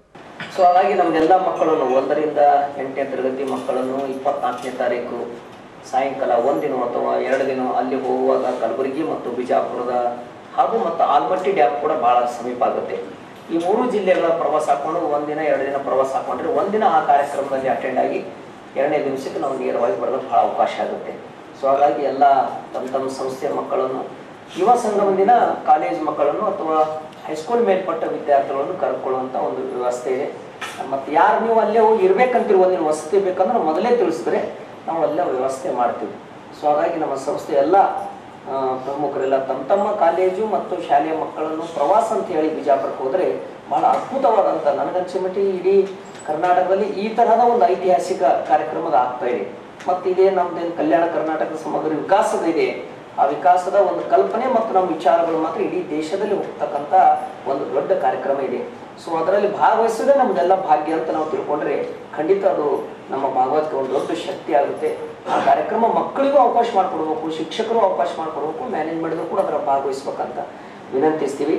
ಸೊ ಹಾಗಾಗಿ ನಮ್ದೆಲ್ಲ ಮಕ್ಕಳನ್ನು ಒಂದರಿಂದ ಎಂಟನೇ ತರಗತಿ ಮಕ್ಕಳನ್ನು ಇಪ್ಪತ್ನಾಲ್ಕನೇ ತಾರೀಕು ಸಾಯಂಕಾಲ ಒಂದಿನ ಅಥವಾ ಎರಡು ದಿನ ಅಲ್ಲಿ ಹೋಗುವಾಗ ಕಲಬುರಗಿ ಮತ್ತು ಬಿಜಾಪುರದ ಹಾಗೂ ಮತ್ತು ಆಲ್ಮಟ್ಟಿ ಡ್ಯಾಮ್ ಕೂಡ ಬಹಳ ಸಮೀಪ ಆಗುತ್ತೆ ಈ ಮೂರು ಜಿಲ್ಲೆಗಳ ಪ್ರವಾಸ ಹಾಕೊಂಡು ಒಂದಿನ ಎರಡು ದಿನ ಪ್ರವಾಸ ಹಾಕೊಂಡ್ರೆ ಒಂದಿನ ಆ ಕಾರ್ಯಕ್ರಮದಲ್ಲಿ ಅಟೆಂಡ್ ಆಗಿ ಎರಡನೇ ದಿವಸಕ್ಕೆ ನಾವು ನೇರವಾಗಿ ಬರೋದಕ್ಕೆ ಬಹಳ ಅವಕಾಶ ಆಗುತ್ತೆ ಸೊ ಹಾಗಾಗಿ ಎಲ್ಲ ತಮ್ಮ ತಮ್ಮ ಸಂಸ್ಥೆಯ ಮಕ್ಕಳನ್ನು ಯುವ ಸಂಗಮ ದಿನ ಕಾಲೇಜ್ ಮಕ್ಕಳನ್ನು ಅಥವಾ ಹೈಸ್ಕೂಲ್ ಮೇಲ್ಪಟ್ಟ ವಿದ್ಯಾರ್ಥಿಗಳನ್ನು ಕರ್ಕೊಳ್ಳುವಂಥ ಒಂದು ವ್ಯವಸ್ಥೆ ಇದೆ ಮತ್ತು ಯಾರು ನೀವು ಅಲ್ಲೇ ಹೋಗಿ ಇರ್ಬೇಕಂತಿರೋ ಒಂದಿನ ವಸತಿ ಬೇಕಂದ್ರೆ ನಾವು ಮೊದಲೇ ತಿಳಿಸಿದ್ರೆ ನಾವು ಅಲ್ಲೇ ವ್ಯವಸ್ಥೆ ಮಾಡ್ತೀವಿ ಸೊ ಹಾಗಾಗಿ ನಮ್ಮ ಸಂಸ್ಥೆ ಎಲ್ಲ ಆ, ಪ್ರಮುಖರೆಲ್ಲ ತಮ್ಮ ತಮ್ಮ ಕಾಲೇಜು ಮತ್ತು ಶಾಲೆಯ ಮಕ್ಕಳನ್ನು ಪ್ರವಾಸ ಅಂತ ಹೇಳಿ ಬಿಜಾಪುರಕ್ಕೆ ಹೋದರೆ ಬಹಳ ಅದ್ಭುತವಾದಂಥ ನನಗನ್ಸಿಮಟ್ಟಿ ಇಡೀ ಕರ್ನಾಟಕದಲ್ಲಿ ಈ ತರಹದ ಒಂದು ಐತಿಹಾಸಿಕ ಕಾರ್ಯಕ್ರಮದ ಆಗ್ತಾ ಇದೆ ಮತ್ತು ಇದೇ ನಮ್ದೇನು ಕಲ್ಯಾಣ ಕರ್ನಾಟಕದ ಸಮಗ್ರ ವಿಕಾಸದ ಇದೆ ಆ ವಿಕಾಸದ ಒಂದು ಕಲ್ಪನೆ ಮತ್ತು ನಮ್ಮ ವಿಚಾರಗಳು ಮಾತ್ರ ಇಡೀ ದೇಶದಲ್ಲಿ ಹೋಗ್ತಕ್ಕಂಥ ಒಂದು ದೊಡ್ಡ ಕಾರ್ಯಕ್ರಮ ಇದೆ ಸೊ ಅದರಲ್ಲಿ ಭಾಗವಹಿಸೋದೇ ನಮ್ದೆಲ್ಲ ಭಾಗ್ಯ ಅಂತ ನಾವು ತಿಳ್ಕೊಂಡ್ರೆ ಖಂಡಿತ ಅದು ನಮ್ಮ ಭಾಗವತಕ್ಕೆ ಒಂದು ದೊಡ್ಡ ಶಕ್ತಿ ಆಗುತ್ತೆ ಆ ಕಾರ್ಯಕ್ರಮ ಮಕ್ಕಳಿಗೂ ಅವಕಾಶ ಮಾಡಿಕೊಡ್ಬೇಕು ಶಿಕ್ಷಕರು ಅವಕಾಶ ಮಾಡಿಕೊಡ್ಬೇಕು ಮ್ಯಾನೇಜ್ಮೆಂಟ್ಗೂ ಕೂಡ ಅದರ ಭಾಗವಹಿಸ್ಬೇಕಂತ ವಿನಂತಿಸ್ತೀವಿ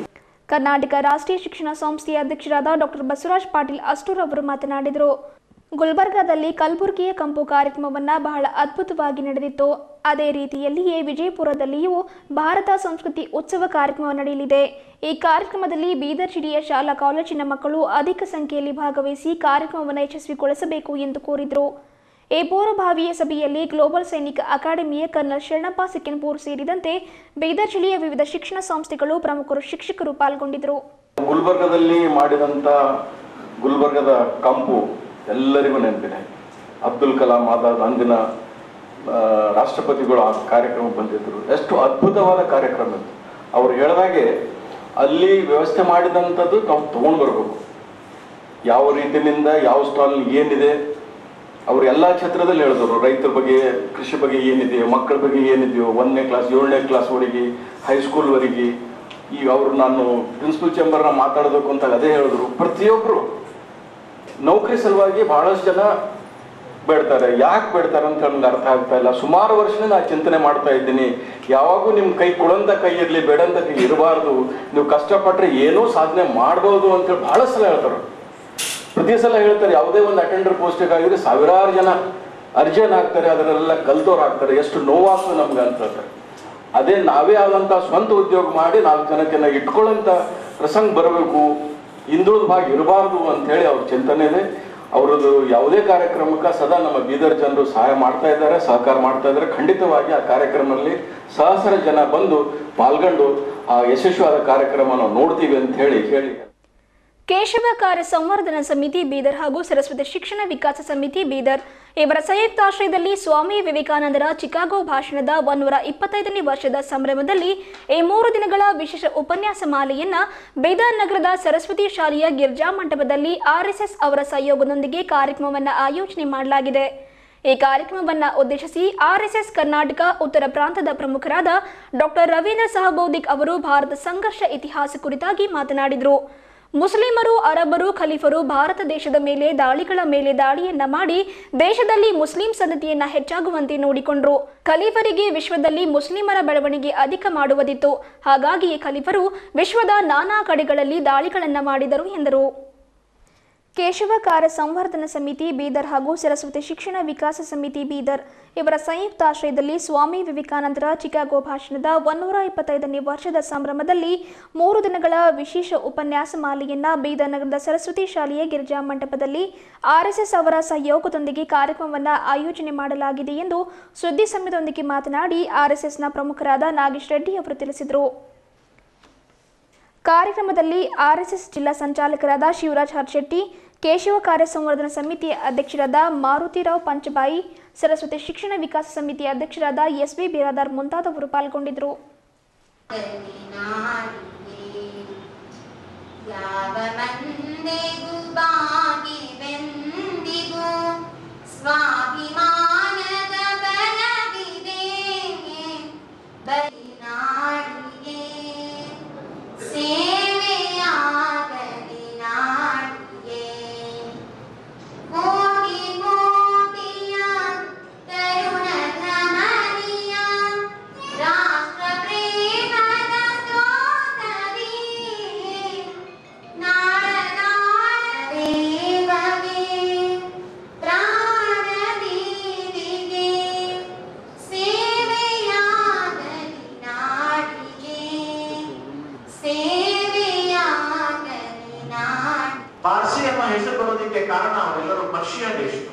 ಕರ್ನಾಟಕ ರಾಷ್ಟ್ರೀಯ ಶಿಕ್ಷಣ ಸಂಸ್ಥೆಯ ಅಧ್ಯಕ್ಷರಾದ ಡಾಕ್ಟರ್ ಬಸವರಾಜ್ ಪಾಟೀಲ್ ಅಷ್ಟೂರ್ ಅವರು ಮಾತನಾಡಿದರು ಗುಲ್ಬರ್ಗಾದಲ್ಲಿ ಕಲಬುರಗಿಯ ಕಂಪು ಕಾರ್ಯಕ್ರಮವನ್ನ ಬಹಳ ಅದ್ಭುತವಾಗಿ ನಡೆದಿತ್ತು ಅದೇ ರೀತಿಯಲ್ಲಿಯೇ ವಿಜಯಪುರದಲ್ಲಿಯೂ ಭಾರತ ಸಂಸ್ಕೃತಿ ಉತ್ಸವ ಕಾರ್ಯಕ್ರಮ ನಡೆಯಲಿದೆ ಈ ಕಾರ್ಯಕ್ರಮದಲ್ಲಿ ಬೀದರ್ ಜಿಲ್ಲೆಯ ಶಾಲಾ ಕಾಲೇಜಿನ ಮಕ್ಕಳು ಅಧಿಕ ಸಂಖ್ಯೆಯಲ್ಲಿ ಭಾಗವಹಿಸಿ ಕಾರ್ಯಕ್ರಮವನ್ನು ಯಶಸ್ವಿಗೊಳಿಸಬೇಕು ಎಂದು ಕೋರಿದರು ಈ ಪೂರ್ವಭಾವಿಯ ಸಭೆಯಲ್ಲಿ ಗ್ಲೋಬಲ್ ಸೈನಿಕ ಅಕಾಡೆಮಿಯ ಕರ್ನಲ್ ಶರಣಪ್ಪ ಸಿಕ್ಕನ್ಪುರ್ ಸೇರಿದಂತೆ ಬೀದರ್ ಜಿಲ್ಲೆಯ ವಿವಿಧ ಶಿಕ್ಷಣ ಸಂಸ್ಥೆಗಳು ಪ್ರಮುಖರು ಶಿಕ್ಷಕರು ಪಾಲ್ಗೊಂಡಿದ್ದರು ಗುಲ್ಬರ್ಗದಲ್ಲಿ ಮಾಡಿದಂಥ ಗುಲ್ಬರ್ಗದ ಕಂಪು ಎಲ್ಲರಿಗೂ ನೆನಪಿದೆ ಅಬ್ದುಲ್ ಕಲಾಂ ಆದ ಅಂದಿನ ಆ, ರಾಷ್ಟ್ರಪತಿಗಳು ಆ ಕಾರ್ಯಕ್ರಮ ಬಂದಿದ್ದರು ಎಷ್ಟು ಅದ್ಭುತವಾದ ಕಾರ್ಯಕ್ರಮ ಇದು ಅವ್ರು ಹೇಳಿದಾಗೆ ಅಲ್ಲಿ ವ್ಯವಸ್ಥೆ ಮಾಡಿದಂಥದ್ದು ನಾವು ತಗೊಂಡು ಬರಬೇಕು ಯಾವ ರೀತಿಯಿಂದ ಯಾವ ಸ್ಟಾಲ್ ಏನಿದೆ ಅವ್ರು ಎಲ್ಲ ಕ್ಷೇತ್ರದಲ್ಲಿ ಹೇಳಿದ್ರು ರೈತರ ಬಗ್ಗೆ ಕೃಷಿ ಬಗ್ಗೆ ಏನಿದೆ ಮಕ್ಕಳ ಬಗ್ಗೆ ಏನಿದೆಯೋ ಒಂದನೇ ಕ್ಲಾಸ್ ಏಳನೇ ಕ್ಲಾಸ್ವರೆಗೆ ಹೈಸ್ಕೂಲ್ವರೆಗೆ ಈಗ ಅವರು ನಾನು ಪ್ರಿನ್ಸಿಪಲ್ ಚೇಂಬರ್ನ ಮಾತಾಡಬೇಕು ಅಂತ ಅದೇ ಹೇಳಿದ್ರು ಪ್ರತಿಯೊಬ್ಬರು ನೌಕರಿ ಸಲುವಾಗಿ ಬಹಳಷ್ಟು ಜನ ಬೇಡ್ತಾರೆ ಯಾಕೆ ಬೇಡ್ತಾರೆ ಅಂತ ನಮ್ಗೆ ಅರ್ಥ ಆಗ್ತಾ ಇಲ್ಲ ಸುಮಾರು ವರ್ಷದಿಂದ ನಾನು ಚಿಂತನೆ ಮಾಡ್ತಾ ಇದ್ದೀನಿ ಯಾವಾಗೂ ನಿಮ್ಮ ಕೈ ಕೊಡಂತ ಕೈ ಇರಲಿ ಬೇಡಂತ ಕೈ ಇರಬಾರ್ದು ನೀವು ಕಷ್ಟಪಟ್ಟರೆ ಏನೋ ಸಾಧನೆ ಮಾಡ್ಬೋದು ಅಂತೇಳಿ ಬಹಳ ಸಲ ಹೇಳ್ತಾರೆ ಪ್ರತಿ ಸಲ ಹೇಳ್ತಾರೆ ಯಾವುದೇ ಒಂದು ಅಟೆಂಡರ್ ಪೋಸ್ಟಿಗಾಗಿದ್ರೆ ಸಾವಿರಾರು ಜನ ಅರ್ಜಿಯನ್ ಆಗ್ತಾರೆ ಅದರಲ್ಲೆಲ್ಲ ಕಲ್ತೋರು ಆಗ್ತಾರೆ ಎಷ್ಟು ನೋವಾಗ್ತದೆ ನಮ್ಗೆ ಅಂತ ಹೇಳ್ತಾರೆ ಅದೇ ನಾವೇ ಆದಂಥ ಸ್ವಂತ ಉದ್ಯೋಗ ಮಾಡಿ ನಾಲ್ಕು ಜನಕ್ಕೆ ನಾವು ಇಟ್ಕೊಳ್ಳೋಂಥ ಪ್ರಸಂಗ ಬರಬೇಕು ಹಿಂದುಳಿದ ಭಾಗ ಇರಬಾರ್ದು ಅಂತ ಹೇಳಿ ಅವ್ರ ಚಿಂತನೆ ಇದೆ ಅವರದ್ದು ಯಾವುದೇ ಕಾರ್ಯಕ್ರಮಕ್ಕೆ ಸದಾ ನಮ್ಮ ಬೀದರ್ ಜನರು ಸಹಾಯ ಮಾಡ್ತಾ ಇದ್ದಾರೆ ಸಹಕಾರ ಮಾಡ್ತಾ ಇದ್ದಾರೆ ಖಂಡಿತವಾಗಿ ಆ ಕಾರ್ಯಕ್ರಮದಲ್ಲಿ ಸಹಸ್ರ ಜನ ಬಂದು ಪಾಲ್ಗೊಂಡು ಆ ಯಶಸ್ವಿಯಾದ ಕಾರ್ಯಕ್ರಮ ನಾವು ನೋಡ್ತೀವಿ ಅಂತ ಹೇಳಿ ಹೇಳಿ ಕೇಶವ ಕಾರ್ಯ ಸಂವರ್ಧನಾ ಸಮಿತಿ ಬೀದರ್ ಹಾಗೂ ಸರಸ್ವತಿ ಶಿಕ್ಷಣ ವಿಕಾಸ ಸಮಿತಿ ಬೀದರ್ ಇವರ ಸಂಯುಕ್ತಾಶ್ರಯದಲ್ಲಿ ಸ್ವಾಮಿ ವಿವೇಕಾನಂದರ ಚಿಕಾಗೋ ಭಾಷಣದ ಒನ್ನೂರ ಇಪ್ಪತ್ತೈದನೇ ವರ್ಷದ ಸಂಭ್ರಮದಲ್ಲಿ ಈ ಮೂರು ದಿನಗಳ ವಿಶೇಷ ಉಪನ್ಯಾಸ ಮಾಲೆಯನ್ನ ಬೀದರ್ ನಗರದ ಸರಸ್ವತಿ ಶಾಲೆಯ ಗಿರ್ಜಾ ಮಂಟಪದಲ್ಲಿ ಆರ್ಎಸ್ಎಸ್ ಅವರ ಸಹಯೋಗದೊಂದಿಗೆ ಕಾರ್ಯಕ್ರಮವನ್ನು ಆಯೋಜನೆ ಮಾಡಲಾಗಿದೆ ಈ ಕಾರ್ಯಕ್ರಮವನ್ನ ಉದ್ದೇಶಿಸಿ ಆರ್ಎಸ್ಎಸ್ ಕರ್ನಾಟಕ ಉತ್ತರ ಪ್ರಾಂತದ ಪ್ರಮುಖರಾದ ಡಾಕ್ಟರ್ ರವೀಂದ್ರ ಸಹಬೌದಿಕ್ ಅವರು ಭಾರತ ಸಂಘರ್ಷ ಇತಿಹಾಸ ಕುರಿತಾಗಿ ಮಾತನಾಡಿದರು ಮುಸ್ಲಿಮರು ಅರಬ್ಬರು ಖಲೀಫರು ಭಾರತ ದೇಶದ ಮೇಲೆ ದಾಳಿಗಳ ಮೇಲೆ ದಾಳಿಯನ್ನ ಮಾಡಿ ದೇಶದಲ್ಲಿ ಮುಸ್ಲಿಂ ಸಂತತಿಯನ್ನ ಹೆಚ್ಚಾಗುವಂತೆ ನೋಡಿಕೊಂಡ್ರು ಖಲೀಫರಿಗೆ ವಿಶ್ವದಲ್ಲಿ ಮುಸ್ಲಿಮರ ಬೆಳವಣಿಗೆ ಅಧಿಕ ಮಾಡುವುದಿತ್ತು ಹಾಗಾಗಿ ಖಲೀಫರು ವಿಶ್ವದ ನಾನಾ ಕಡೆಗಳಲ್ಲಿ ದಾಳಿಗಳನ್ನ ಮಾಡಿದರು ಎಂದರು ಕೇಶವ ಕಾರ್ಯ ಸಂವರ್ಧನ ಸಮಿತಿ ಬೀದರ್ ಹಾಗೂ ಸರಸ್ವತಿ ಶಿಕ್ಷಣ ವಿಕಾಸ ಸಮಿತಿ ಬೀದರ್ ಇವರ ಸಂಯುಕ್ತಾಶ್ರಯದಲ್ಲಿ ಸ್ವಾಮಿ ವಿವೇಕಾನಂದರ ಚಿಕಾಗೋ ಭಾಷಣದ ಒನ್ನೂರ ಇಪ್ಪತ್ತೈದನೇ ವರ್ಷದ ಸಂಭ್ರಮದಲ್ಲಿ ಮೂರು ದಿನಗಳ ವಿಶೇಷ ಉಪನ್ಯಾಸ ಮಾಲೆಯನ್ನ ಬೀದರ್ ನಗರದ ಸರಸ್ವತಿ ಶಾಲೆಯ ಗಿರಿಜಾ ಮಂಟಪದಲ್ಲಿ ಆರ್ಎಸ್ಎಸ್ ಅವರ ಸಹಯೋಗದೊಂದಿಗೆ ಕಾರ್ಯಕ್ರಮವನ್ನು ಆಯೋಜನೆ ಮಾಡಲಾಗಿದೆ ಎಂದು ಸುದ್ದಿ ಸಮಯದೊಂದಿಗೆ ಮಾತನಾಡಿ ಆರ್ಎಸ್ಎಸ್ನ ಪ್ರಮುಖರಾದ ನಾಗೇಶ್ ರೆಡ್ಡಿ ಅವರು ತಿಳಿಸಿದರು ಕಾರ್ಯಕ್ರಮದಲ್ಲಿ ಆರ್ಎಸ್ಎಸ್ ಜಿಲ್ಲಾ ಸಂಚಾಲಕರಾದ ಶಿವರಾಜ್ ಹರ್ಶೆಟ್ಟಿ ಕೇಶವ ಕಾರ್ಯ ಸಂವರ್ಧನಾ ಸಮಿತಿ ಅಧ್ಯಕ್ಷರಾದ ಮಾರುತಿರಾವ್ ಪಂಚಬಾಯಿ ಸರಸ್ವತಿ ಶಿಕ್ಷಣ ವಿಕಾಸ ಸಮಿತಿ ಅಧ್ಯಕ್ಷರಾದ ಎಸ್ ಬಿ ಬಿರಾದಾರ್ ಮುಂತಾದವರು ಪಾಲ್ಗೊಂಡಿದ್ದರು ಯಾವ ಮಂದೆಗೂ ಬಾಗಿವೆಂದಿಗೂ ಸ್ವಾಭಿಮಾನದ ಬಲವಿದೆ ಬಲಿನಾಡಿಗೆ ಸೇವೆಯಾಗಲಿ ನಾಡಿಗೆ ಕೋಟಿ ಕೋಟಿಯ ತರುಣ ಧಮನಿಯ ರಾಷ್ಟ್ರ ಪ್ರೇಮದ ಸ್ರೋತವೇ ನಾಡನಾಡದೇವಗೆ ಪ್ರಾಣದೀವಿಗೆ ಸೇವೆಯಾಗಲಿ ನಾಡಿಗೆ ಸೇವೆಯಾಗಲಿ ನಾಡಿ ಪಾರ್ಸಿ ಅನ್ನೋ ಹೆಸರು ಬರೋದಕ್ಕೆ ಕಾರಣ ಅವರೆಲ್ಲರೂ ಪರ್ಷಿಯಾ ದೇಶದವರು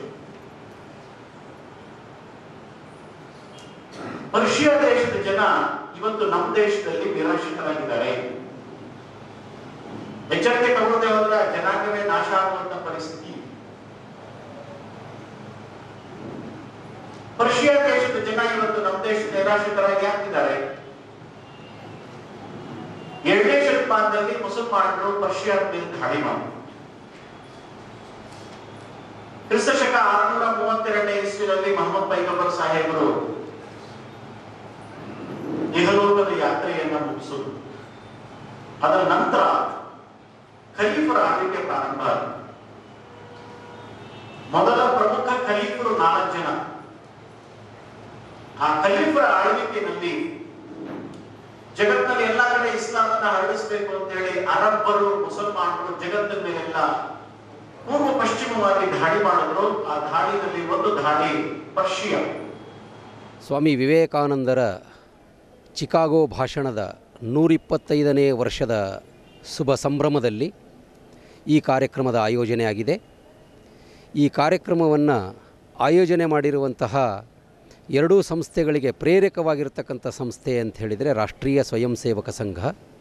ಪರ್ಷಿಯಾ ದೇಶದ ಜನ ಇವತ್ತು ನಮ್ಮ ದೇಶದಲ್ಲಿ ನಿರಾಶ್ರಿತರಾಗಿದ್ದಾರೆ ಎಚ್ಚರಿಕೆ ತಗೊಳ್ಳದೆ ಹೋದ್ರೆ ಜನಾಂಗವೇ ನಾಶ ಆಗುವಂತ ಪರಿಸ್ಥಿತಿ ಪರ್ಷಿಯಾ ದೇಶದ ಜನ ಇವತ್ತು ನಮ್ಮ ದೇಶದ ನಿರಾಶ್ರಿತರಾಗಿ ಆಗ್ತಿದ್ದಾರೆ ಎರಡನೇ ಶತಮಾನದಲ್ಲಿ ಮುಸಲ್ಮಾನರು ಪರ್ಷಿಯಾ ಮೇಲೆ ದಾಳಿ ಮಾಡಿದ್ರು ಕ್ರಿಸ್ತ ಶಕ ಆರುನೂರ ಮೂವತ್ತೆರಡನೇ ಇಸ್ವಿನಲ್ಲಿ ಮೊಹಮ್ಮದ್ ಪೈಗಂಬರ್ ಸಾಹೇಬರು ಇಹಲೋಕದ ಯಾತ್ರೆಯನ್ನ ಮುಗಿಸಿದ್ರು ಅದರ ನಂತರ ಖಲೀಫರ ಆಳ್ವಿಕೆ ಪ್ರಾರಂಭ ಆಯಿತು ಮೊದಲ ಪ್ರಮುಖ ಖಲೀಫರು ನಾಲ್ಕು ಜನ ಆ ಖಲೀಫರ ಆಳ್ವಿಕೆಯಲ್ಲಿ ಜಗತ್ತಿನಲ್ಲಿ ಎಲ್ಲಾ ಕಡೆ ಇಸ್ಲಾಮನ್ನ ಹರಡಿಸಬೇಕು ಅಂತ ಹೇಳಿ ಅರಬ್ಬರು ಮುಸಲ್ಮಾನರು ಜಗತ್ತಿನ ಮೇಲೆಲ್ಲ ಪೂರ್ವ ಪಶ್ಚಿಮವಾಗಿ ದಾಳಿ ಮಾಡಿದ್ರು ಆ ದಾಳಿನಲ್ಲಿ ಒಂದು ದಾಳಿ ಪರ್ಷಿಯಾ ಸ್ವಾಮಿ ವಿವೇಕಾನಂದರ ಚಿಕಾಗೋ ಭಾಷಣದ ನೂರಿಪ್ಪತ್ತೈದನೇ ವರ್ಷದ ಶುಭ ಸಂಭ್ರಮದಲ್ಲಿ ಈ ಕಾರ್ಯಕ್ರಮದ ಆಯೋಜನೆಯಾಗಿದೆ ಈ ಕಾರ್ಯಕ್ರಮವನ್ನು ಆಯೋಜನೆ ಮಾಡಿರುವಂತಹ ಎರಡೂ ಸಂಸ್ಥೆಗಳಿಗೆ ಪ್ರೇರಕವಾಗಿರ್ತಕ್ಕಂಥ ಸಂಸ್ಥೆ ಅಂತ ಹೇಳಿದರೆ ರಾಷ್ಟ್ರೀಯ ಸ್ವಯಂ ಸೇವಕ ಸಂಘ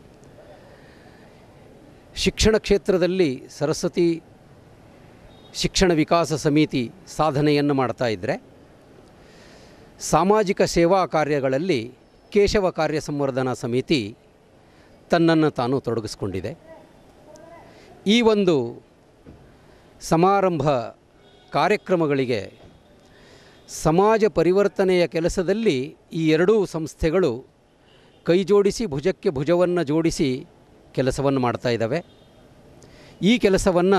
ಶಿಕ್ಷಣ ಕ್ಷೇತ್ರದಲ್ಲಿ ಸರಸ್ವತಿ ಶಿಕ್ಷಣ ವಿಕಾಸ ಸಮಿತಿ ಸಾಧನೆಯನ್ನು ಮಾಡ್ತಾ ಇದ್ದರೆ ಸಾಮಾಜಿಕ ಸೇವಾ ಕಾರ್ಯಗಳಲ್ಲಿ ಕೇಶವ ಕಾರ್ಯ ಸಂವರ್ಧನಾ ಸಮಿತಿ ತನ್ನನ್ನು ತಾನು ತೊಡಗಿಸ್ಕೊಂಡಿದೆ ಈ ಒಂದು ಸಮಾರಂಭ ಕಾರ್ಯಕ್ರಮಗಳಿಗೆ ಸಮಾಜ ಪರಿವರ್ತನೆಯ ಕೆಲಸದಲ್ಲಿ ಈ ಎರಡೂ ಸಂಸ್ಥೆಗಳು ಕೈ ಜೋಡಿಸಿ ಭುಜಕ್ಕೆ ಭುಜವನ್ನು ಜೋಡಿಸಿ ಕೆಲಸವನ್ನು ಮಾಡ್ತಾ ಇದ್ದಾವೆ ಈ ಕೆಲಸವನ್ನು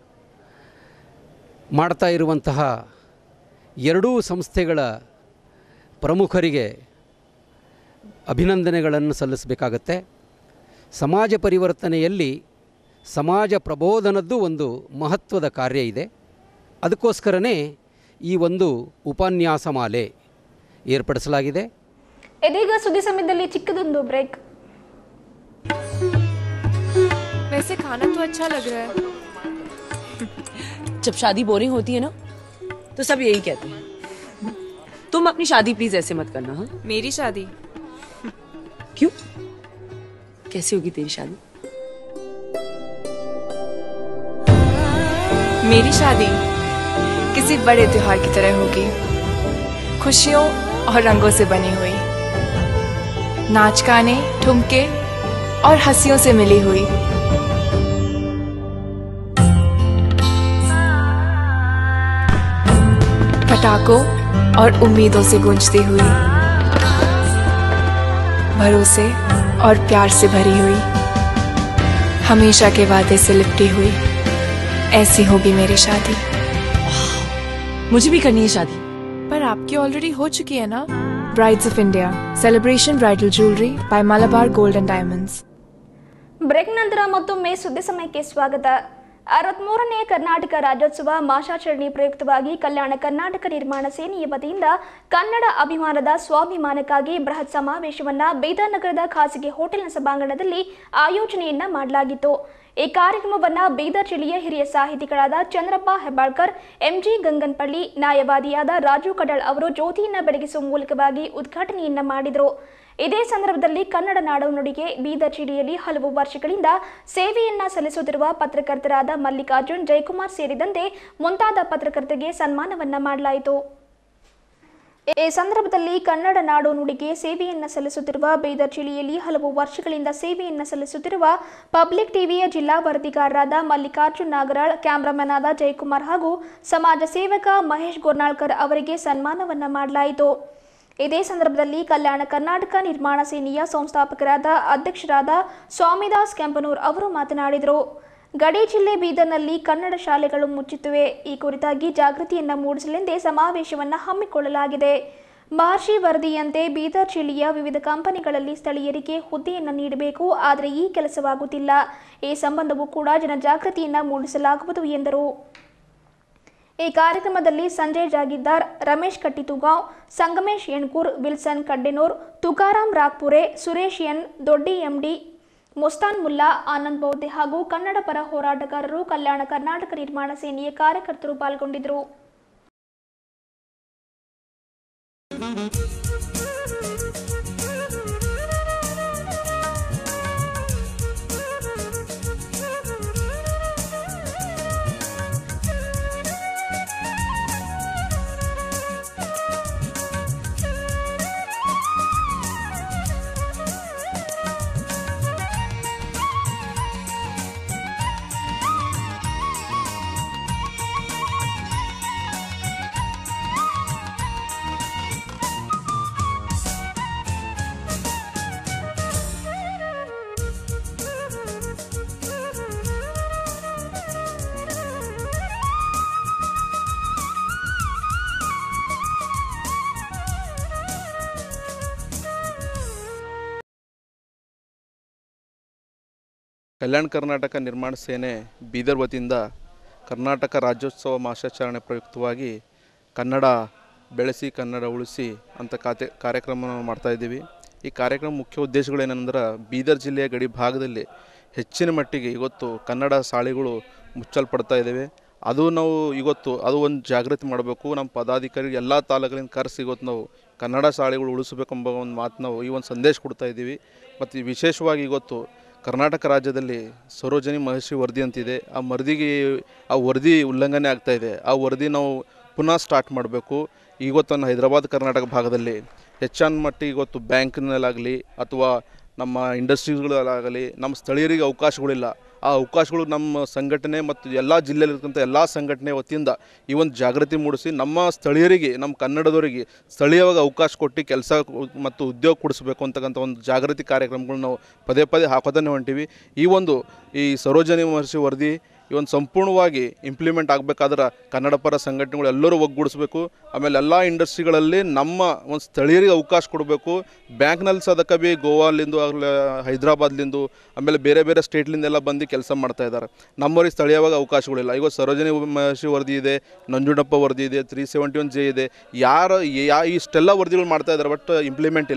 ಮಾಡ್ತಾ ಇರುವಂತಹ ಎರಡೂ ಸಂಸ್ಥೆಗಳ ಪ್ರಮುಖರಿಗೆ ಅಭಿನಂದನೆಗಳನ್ನು ಸಲ್ಲಿಸಬೇಕಾಗತ್ತೆ ಸಮಾಜ ಪರಿವರ್ತನೆಯಲ್ಲಿ ಸಮಾಜ ಪ್ರಬೋಧನದ್ದು ಒಂದು ಮಹತ್ವದ ಕಾರ್ಯ ಇದೆ ಅದಕ್ಕೋಸ್ಕರನೇ ಈ ಒಂದು ಉಪನ್ಯಾಸ ಮಾಲೆ ಏರ್ಪಡಿಸಲಾಗಿದೆ ಇದೀಗ ಸುದ್ದಿ ಸಮಯದಲ್ಲಿ ಚಿಕ್ಕದೊಂದು ಬ್ರೇಕ್ वैसे खाना तो अच्छा लग रहा है जब शादी बोरिंग होती है ना तो सब यही कहते हैं तुम अपनी शादी प्लीज ऐसे मत करना हाँ मेरी शादी क्यों कैसी होगी तेरी शादी मेरी शादी किसी बड़े त्योहार की तरह होगी खुशियों और रंगों से बनी हुई नाच गाने ठुमके और हंसियों से मिली हुई पटाखों और उम्मीदों से गूंजती हुई भरोसे और प्यार से भरी हुई हमेशा के वादे से लिपटी हुई ऐसी होगी मेरी शादी मुझे भी करनी है शादी पर आपकी ऑलरेडी हो चुकी है ना brides of India celebration bridal jewellery by Malabar gold and diamonds break ನಂತರ ಮತ್ತೊಮ್ಮೆ ಸುದ್ದಿ ಸಮಯಕ್ಕೆ ಸ್ವಾಗತ ಅರವತ್ಮೂರನೇ ಕರ್ನಾಟಕ ರಾಜ್ಯೋತ್ಸವ ಮಾಸಾಚರಣೆ ಪ್ರಯುಕ್ತವಾಗಿ ಕಲ್ಯಾಣ ಕರ್ನಾಟಕ ನಿರ್ಮಾಣ ಸೇನೆಯ ವತಿಯಿಂದ ಕನ್ನಡ ಅಭಿಮಾನದ ಸ್ವಾಭಿಮಾನಕ್ಕಾಗಿ ಬೃಹತ್ ಸಮಾವೇಶವನ್ನ ಬೀದರ್ ನಗರದ ಖಾಸಗಿ ಹೋಟೆಲ್ನ ಸಭಾಂಗಣದಲ್ಲಿ ಆಯೋಜನೆಯನ್ನ ಮಾಡಲಾಗಿತ್ತು ಈ ಕಾರ್ಯಕ್ರಮವನ್ನ ಬೀದರ್ ಜಿಲ್ಲೆಯ ಹಿರಿಯ ಸಾಹಿತಿಗಳಾದ ಚಂದ್ರಪ್ಪ ಹೆಬ್ಬಾಳ್ಕರ್ ಎಂಜಿ ಗಂಗನ್ಪಳ್ಳಿ ನ್ಯಾಯವಾದಿಯಾದ ರಾಜು ಕಡಾಳ್ ಅವರು ಜ್ಯೋತಿಯನ್ನ ಬೆಳಗಿಸುವ ಮೂಲಕವಾಗಿ ಉದ್ಘಾಟನೆಯನ್ನ ಮಾಡಿದರು ಇದೇ ಸಂದರ್ಭದಲ್ಲಿ ಕನ್ನಡ ನಾಡು ನುಡಿಗೆ ಬೀದರ್ ಜಿಲ್ಲೆಯಲ್ಲಿ ಹಲವು ವರ್ಷಗಳಿಂದ ಸೇವೆಯನ್ನ ಸಲ್ಲಿಸುತ್ತಿರುವ ಪತ್ರಕರ್ತರಾದ ಮಲ್ಲಿಕಾರ್ಜುನ್ ಜಯಕುಮಾರ್ ಸೇರಿದಂತೆ ಮುಂತಾದ ಪತ್ರಕರ್ತರಿಗೆ ಸನ್ಮಾನವನ್ನ ಮಾಡಲಾಯಿತು ಈ ಸಂದರ್ಭದಲ್ಲಿ ಕನ್ನಡ ನಾಡು ನುಡಿಗೆ ಸೇವೆಯನ್ನ ಸಲ್ಲಿಸುತ್ತಿರುವ ಬೀದರ್ ಜಿಲ್ಲೆಯಲ್ಲಿ ಹಲವು ವರ್ಷಗಳಿಂದ ಸೇವೆಯನ್ನ ಸಲ್ಲಿಸುತ್ತಿರುವ ಪಬ್ಲಿಕ್ ಟಿವಿಯ ಜಿಲ್ಲಾ ವರದಿಗಾರರಾದ ಮಲ್ಲಿಕಾರ್ಜುನ್ ನಾಗರಾಳ್ ಕ್ಯಾಮರಾಮನ್ ಆದ ಜಯಕುಮಾರ್ ಹಾಗೂ ಸಮಾಜ ಸೇವಕ ಮಹೇಶ್ ಗೋರ್ನಾಳ್ಕರ್ ಅವರಿಗೆ ಸನ್ಮಾನವನ್ನ ಮಾಡಲಾಯಿತು ಇದೇ ಸಂದರ್ಭದಲ್ಲಿ ಕಲ್ಯಾಣ ಕರ್ನಾಟಕ ನಿರ್ಮಾಣ ಸೇನೆಯ ಸಂಸ್ಥಾಪಕರಾದ ಅಧ್ಯಕ್ಷರಾದ ಸ್ವಾಮಿದಾಸ್ ಕೆಂಪನೂರ್ ಅವರು ಮಾತನಾಡಿದರು ಗಡಿ ಜಿಲ್ಲೆ ಬೀದರ್ನಲ್ಲಿ ಕನ್ನಡ ಶಾಲೆಗಳು ಮುಚ್ಚುತ್ತಿವೆ ಈ ಕುರಿತಾಗಿ ಜಾಗೃತಿಯನ್ನ ಮೂಡಿಸಲೆಂದೇ ಸಮಾವೇಶವನ್ನ ಹಮ್ಮಿಕೊಳ್ಳಲಾಗಿದೆ ಮಹರ್ಷಿ ವರದಿಯಂತೆ ಬೀದರ್ ಜಿಲ್ಲೆಯ ವಿವಿಧ ಕಂಪನಿಗಳಲ್ಲಿ ಸ್ಥಳೀಯರಿಗೆ ಹುದ್ದೆಯನ್ನು ನೀಡಬೇಕು ಆದರೆ ಈ ಕೆಲಸವಾಗುತ್ತಿಲ್ಲ ಈ ಸಂಬಂಧವೂ ಕೂಡ ಜನಜಾಗೃತಿಯನ್ನ ಮೂಡಿಸಲಾಗುವುದು ಎಂದರು ಈ ಕಾರ್ಯಕ್ರಮದಲ್ಲಿ Sanjay Jagirdar Ramesh Kattitugaon Sangamesh Enkur Wilson Kaddenur Tukaram Ragpure Suresh N Doddi MD Mustan Mulla Anand Bouddhe ಹಾಗೂ ಕನ್ನಡ ಪರ ಹೋರಾಟಗಾರರು ಕಲ್ಯಾಣ ಕರ್ನಾಟಕ ನಿರ್ಮಾಣ ಸೇನೆಯ ಕಾರ್ಯಕರ್ತರು ಪಾಲ್ಗೊಂಡಿದ್ದರು ಕಲ್ಯಾಣ ಕರ್ನಾಟಕ ನಿರ್ಮಾಣ ಸೇನೆ ಬೀದರ್ ವತಿಯಿಂದ ಕರ್ನಾಟಕ ರಾಜ್ಯೋತ್ಸವ ಮಾಸಾಚರಣೆ ಪ್ರಯುಕ್ತವಾಗಿ ಕನ್ನಡ ಬೆಳೆಸಿ ಕನ್ನಡ ಉಳಿಸಿ ಅಂತ ಖಾತೆ ಕಾರ್ಯಕ್ರಮವನ್ನು ಮಾಡ್ತಾ ಇದ್ದೀವಿ ಈ ಕಾರ್ಯಕ್ರಮ ಮುಖ್ಯ ಉದ್ದೇಶಗಳೇನೆಂದ್ರೆ ಬೀದರ್ ಜಿಲ್ಲೆಯ ಗಡಿ ಭಾಗದಲ್ಲಿ ಹೆಚ್ಚಿನ ಮಟ್ಟಿಗೆ ಇವತ್ತು ಕನ್ನಡ ಶಾಲೆಗಳು ಮುಚ್ಚಲ್ಪಡ್ತಾ ಇದ್ದಾವೆ ಅದು ನಾವು ಇವತ್ತು ಅದು ಒಂದು ಜಾಗೃತಿ ಮಾಡಬೇಕು ನಮ್ಮ ಪದಾಧಿಕಾರಿ ಎಲ್ಲ ತಾಲೂಕಿನಿಂದ ಕರೆಸಿ ಇವತ್ತು ನಾವು ಕನ್ನಡ ಶಾಲೆಗಳು ಉಳಿಸಬೇಕೆಂಬ ಒಂದು ಮಾತು ನಾವು ಈ ಒಂದು ಸಂದೇಶ ಕೊಡ್ತಾ ಇದ್ದೀವಿ ಮತ್ತು ವಿಶೇಷವಾಗಿ ಇವತ್ತು ಕರ್ನಾಟಕ ರಾಜ್ಯದಲ್ಲಿ ಸರೋಜನಿ ಮಹರ್ಷಿ ವರದಿ ಅಂತಿದೆ ಆ ವರದಿಗೆ ಆ ವರದಿ ಉಲ್ಲಂಘನೆ ಆಗ್ತಾ ಇದೆ ಆ ವರದಿ ನಾವು ಪುನಃ ಸ್ಟಾರ್ಟ್ ಮಾಡಬೇಕು ಇವತ್ತು ಹೈದರಾಬಾದ್ ಕರ್ನಾಟಕ ಭಾಗದಲ್ಲಿ ಹೆಚ್ಚಾನ ಮಟ್ಟಿಗೆ ಇವತ್ತು ಬ್ಯಾಂಕ್ನಲ್ಲಾಗಲಿ ಅಥವಾ ನಮ್ಮ ಇಂಡಸ್ಟ್ರೀಸ್ಗಳಲ್ಲಾಗಲಿ ನಮ್ಮ ಸ್ಥಳೀಯರಿಗೆ ಅವಕಾಶಗಳಿಲ್ಲ ಆ ಅವಕಾಶಗಳು ನಮ್ಮ ಸಂಘಟನೆ ಮತ್ತು ಎಲ್ಲ ಜಿಲ್ಲೆಯಲ್ಲಿರ್ತಕ್ಕಂಥ ಎಲ್ಲ ಸಂಘಟನೆ ವತಿಯಿಂದ ಈ ಒಂದು ಜಾಗೃತಿ ಮೂಡಿಸಿ ನಮ್ಮ ಸ್ಥಳೀಯರಿಗೆ ನಮ್ಮ ಕನ್ನಡದವರಿಗೆ ಸ್ಥಳೀಯವಾಗಿ ಅವಕಾಶ ಕೊಟ್ಟು ಕೆಲಸ ಮತ್ತು ಉದ್ಯೋಗ ಕೊಡಿಸ್ಬೇಕು ಅಂತಕ್ಕಂಥ ಒಂದು ಜಾಗೃತಿ ಕಾರ್ಯಕ್ರಮಗಳನ್ನ ನಾವು ಪದೇ ಪದೇ ಹಾಕೋತಾನೆ ಹೊಂಟೀವಿ ಈ ಒಂದು ಈ ಸರೋಜನಿ ಮಹರ್ಷಿ ವರದಿ ಈ ಒಂದು ಸಂಪೂರ್ಣವಾಗಿ ಇಂಪ್ಲಿಮೆಂಟ್ ಆಗಬೇಕಾದ್ರೆ ಕನ್ನಡ ಪರ ಸಂಘಟನೆಗಳು ಎಲ್ಲರೂ ಒಗ್ಗೂಡಿಸ್ಬೇಕು ಆಮೇಲೆ ಎಲ್ಲ ಇಂಡಸ್ಟ್ರಿಗಳಲ್ಲಿ ನಮ್ಮ ಒಂದು ಸ್ಥಳೀಯರಿಗೆ ಅವಕಾಶ ಕೊಡಬೇಕು ಬ್ಯಾಂಕ್ನಲ್ಲಿ ಸದಕ ಬಿ ಗೋವಾಲಿಂದು ಆಗಲಿ ಹೈದ್ರಾಬಾದ್ಲಿಂದು ಆಮೇಲೆ ಬೇರೆ ಬೇರೆ ಸ್ಟೇಟ್ಲಿಂದೆಲ್ಲ ಬಂದು ಕೆಲಸ ಮಾಡ್ತಾ ಇದ್ದಾರೆ ನಮ್ಮವ್ರಿಗೆ ಸ್ಥಳೀಯವಾಗಿ ಅವಕಾಶಗಳಿಲ್ಲ ಇವತ್ತು ಸರೋಜನಿ ಮಹರ್ಷಿ ವರದಿ ಇದೆ ನಂಜುಂಡಪ್ಪ ವರದಿ ಇದೆ ತ್ರೀ ಸೆವೆಂಟಿ ಒನ್ ಜೆ ಇದೆ ಯಾರು ಯಾ ಇಷ್ಟೆಲ್ಲ ವರದಿಗಳು ಮಾಡ್ತಾ ಇದ್ದಾರೆ ಬಟ್ ಇಂಪ್ಲಿಮೆಂಟ್ ಇಲ್ಲ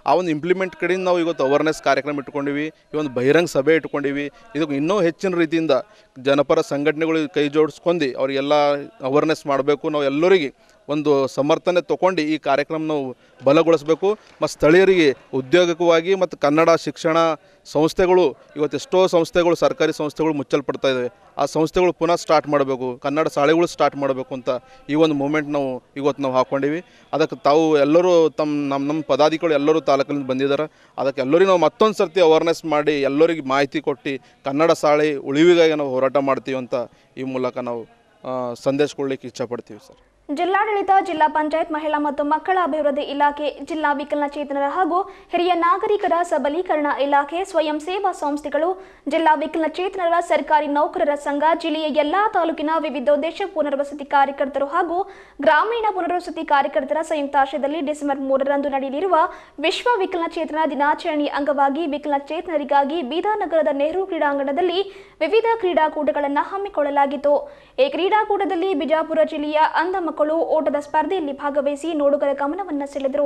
ಆ ಒಂದು ಇಂಪ್ಲಿಮೆಂಟ್ ಕಡೆಯಿಂದ ನಾವು ಇವತ್ತು ಅವೇರ್ನೆಸ್ ಕಾರ್ಯಕ್ರಮ ಇಟ್ಕೊಂಡಿವಿ ಈ ಒಂದು ಬಹಿರಂಗ ಸಭೆ ಇಟ್ಕೊಂಡಿವಿ ಇದಕ್ಕೆ ಇನ್ನೂ ಹೆಚ್ಚಿನ ರೀತಿಯಿಂದ ಜನಪರ ಸಂಘಟನೆಗಳು ಕೈ ಜೋಡಿಸ್ಕೊಂಡು ಅವರಿಗೆಲ್ಲ ಅವೇರ್ನೆಸ್ ಮಾಡಬೇಕು ನಾವು ಎಲ್ಲರಿಗೆ ಒಂದು ಸಮರ್ಥನೆ ತೊಗೊಂಡು ಈ ಕಾರ್ಯಕ್ರಮ ನಾವು ಬಲಗೊಳಿಸಬೇಕು ಮತ್ತು ಸ್ಥಳೀಯರಿಗೆ ಉದ್ಯೋಗಕವಾಗಿ ಮತ್ತು ಕನ್ನಡ ಶಿಕ್ಷಣ ಸಂಸ್ಥೆಗಳು ಇವತ್ತು ಎಷ್ಟೋ ಸಂಸ್ಥೆಗಳು ಸರ್ಕಾರಿ ಸಂಸ್ಥೆಗಳು ಮುಚ್ಚಲ್ಪಡ್ತಾ ಇದ್ದಾವೆ ಆ ಸಂಸ್ಥೆಗಳು ಪುನಃ ಸ್ಟಾರ್ಟ್ ಮಾಡಬೇಕು ಕನ್ನಡ ಶಾಲೆಗಳು ಸ್ಟಾರ್ಟ್ ಮಾಡಬೇಕು ಅಂತ ಈ ಒಂದು ಮೂಮೆಂಟ್ ನಾವು ಇವತ್ತು ನಾವು ಹಾಕ್ಕೊಂಡಿವಿ ಅದಕ್ಕೆ ತಾವು ಎಲ್ಲರೂ ತಮ್ಮ ನಮ್ಮ ನಮ್ಮ ಪದಾಧಿಕಾರಿಗಳು ಎಲ್ಲರೂ ತಾಲೂಕಿನಿಂದ ಬಂದಿದ್ದಾರೆ ಅದಕ್ಕೆ ಎಲ್ಲರಿಗೂ ನಾವು ಮತ್ತೊಂದು ಸರ್ತಿ ಅವೇರ್ನೆಸ್ ಮಾಡಿ ಎಲ್ಲರಿಗೆ ಮಾಹಿತಿ ಕೊಟ್ಟು ಕನ್ನಡ ಶಾಲೆ ಉಳಿವಿಗಾಗಿ ನಾವು ಹೋರಾಟ ಮಾಡ್ತೀವಿ ಅಂತ ಈ ಮೂಲಕ ನಾವು ಆ, ಸಂದೇಶ ಕೊಡ್ಲಿಕ್ಕೆ ಇಚ್ಛಪಡ್ತೀವಿ ಸರ್ ಜಿಲ್ಲಾಡಳಿತ ಜಿಲ್ಲಾ ಪಂಚಾಯತ್ ಮಹಿಳಾ ಮತ್ತು ಮಕ್ಕಳ ಅಭಿವೃದ್ಧಿ ಇಲಾಖೆ ಜಿಲ್ಲಾ ವಿಕಲಚೇತನರ ಹಾಗೂ ಹಿರಿಯ ನಾಗರಿಕರ ಸಬಲೀಕರಣ ಇಲಾಖೆ ಸ್ವಯಂ ಸೇವಾ ಸಂಸ್ಥೆಗಳು ಜಿಲ್ಲಾ ವಿಕಲಚೇತನರ ಸರ್ಕಾರಿ ನೌಕರರ ಸಂಘ ಜಿಲ್ಲೆಯ ಎಲ್ಲಾ ತಾಲೂಕಿನ ವಿವಿಧೋದ್ದೇಶ ಪುನರ್ವಸತಿ ಕಾರ್ಯಕರ್ತರು ಹಾಗೂ ಗ್ರಾಮೀಣ ಪುನರ್ವಸತಿ ಕಾರ್ಯಕರ್ತರ ಸಂಯುಕ್ತಾಶ್ರಯದಲ್ಲಿ ಡಿಸೆಂಬರ್ ಮೂರರಂದು ನಡೆಯಲಿರುವ ವಿಶ್ವ ವಿಕಲಚೇತನ ದಿನಾಚರಣೆ ಅಂಗವಾಗಿ ವಿಕಲಚೇತನರಿಗಾಗಿ ಬೀದಾನಗರದ ನೆಹರು ಕ್ರೀಡಾಂಗಣದಲ್ಲಿ ವಿವಿಧ ಕ್ರೀಡಾಕೂಟಗಳನ್ನು ಹಮ್ಮಿಕೊಳ್ಳಲಾಗಿತ್ತು ಈ ಕ್ರೀಡಾಕೂಟದಲ್ಲಿ ಬಿಜಾಪುರ ಜಿಲ್ಲೆಯ ಅಂಧ ಮಕ್ಕಳು ಓಟದ ಸ್ಪರ್ಧೆಯಲ್ಲಿ ಭಾಗವಹಿಸಿ ನೋಡುಗರ ಗಮನವನ್ನು ಸೆಳೆದರು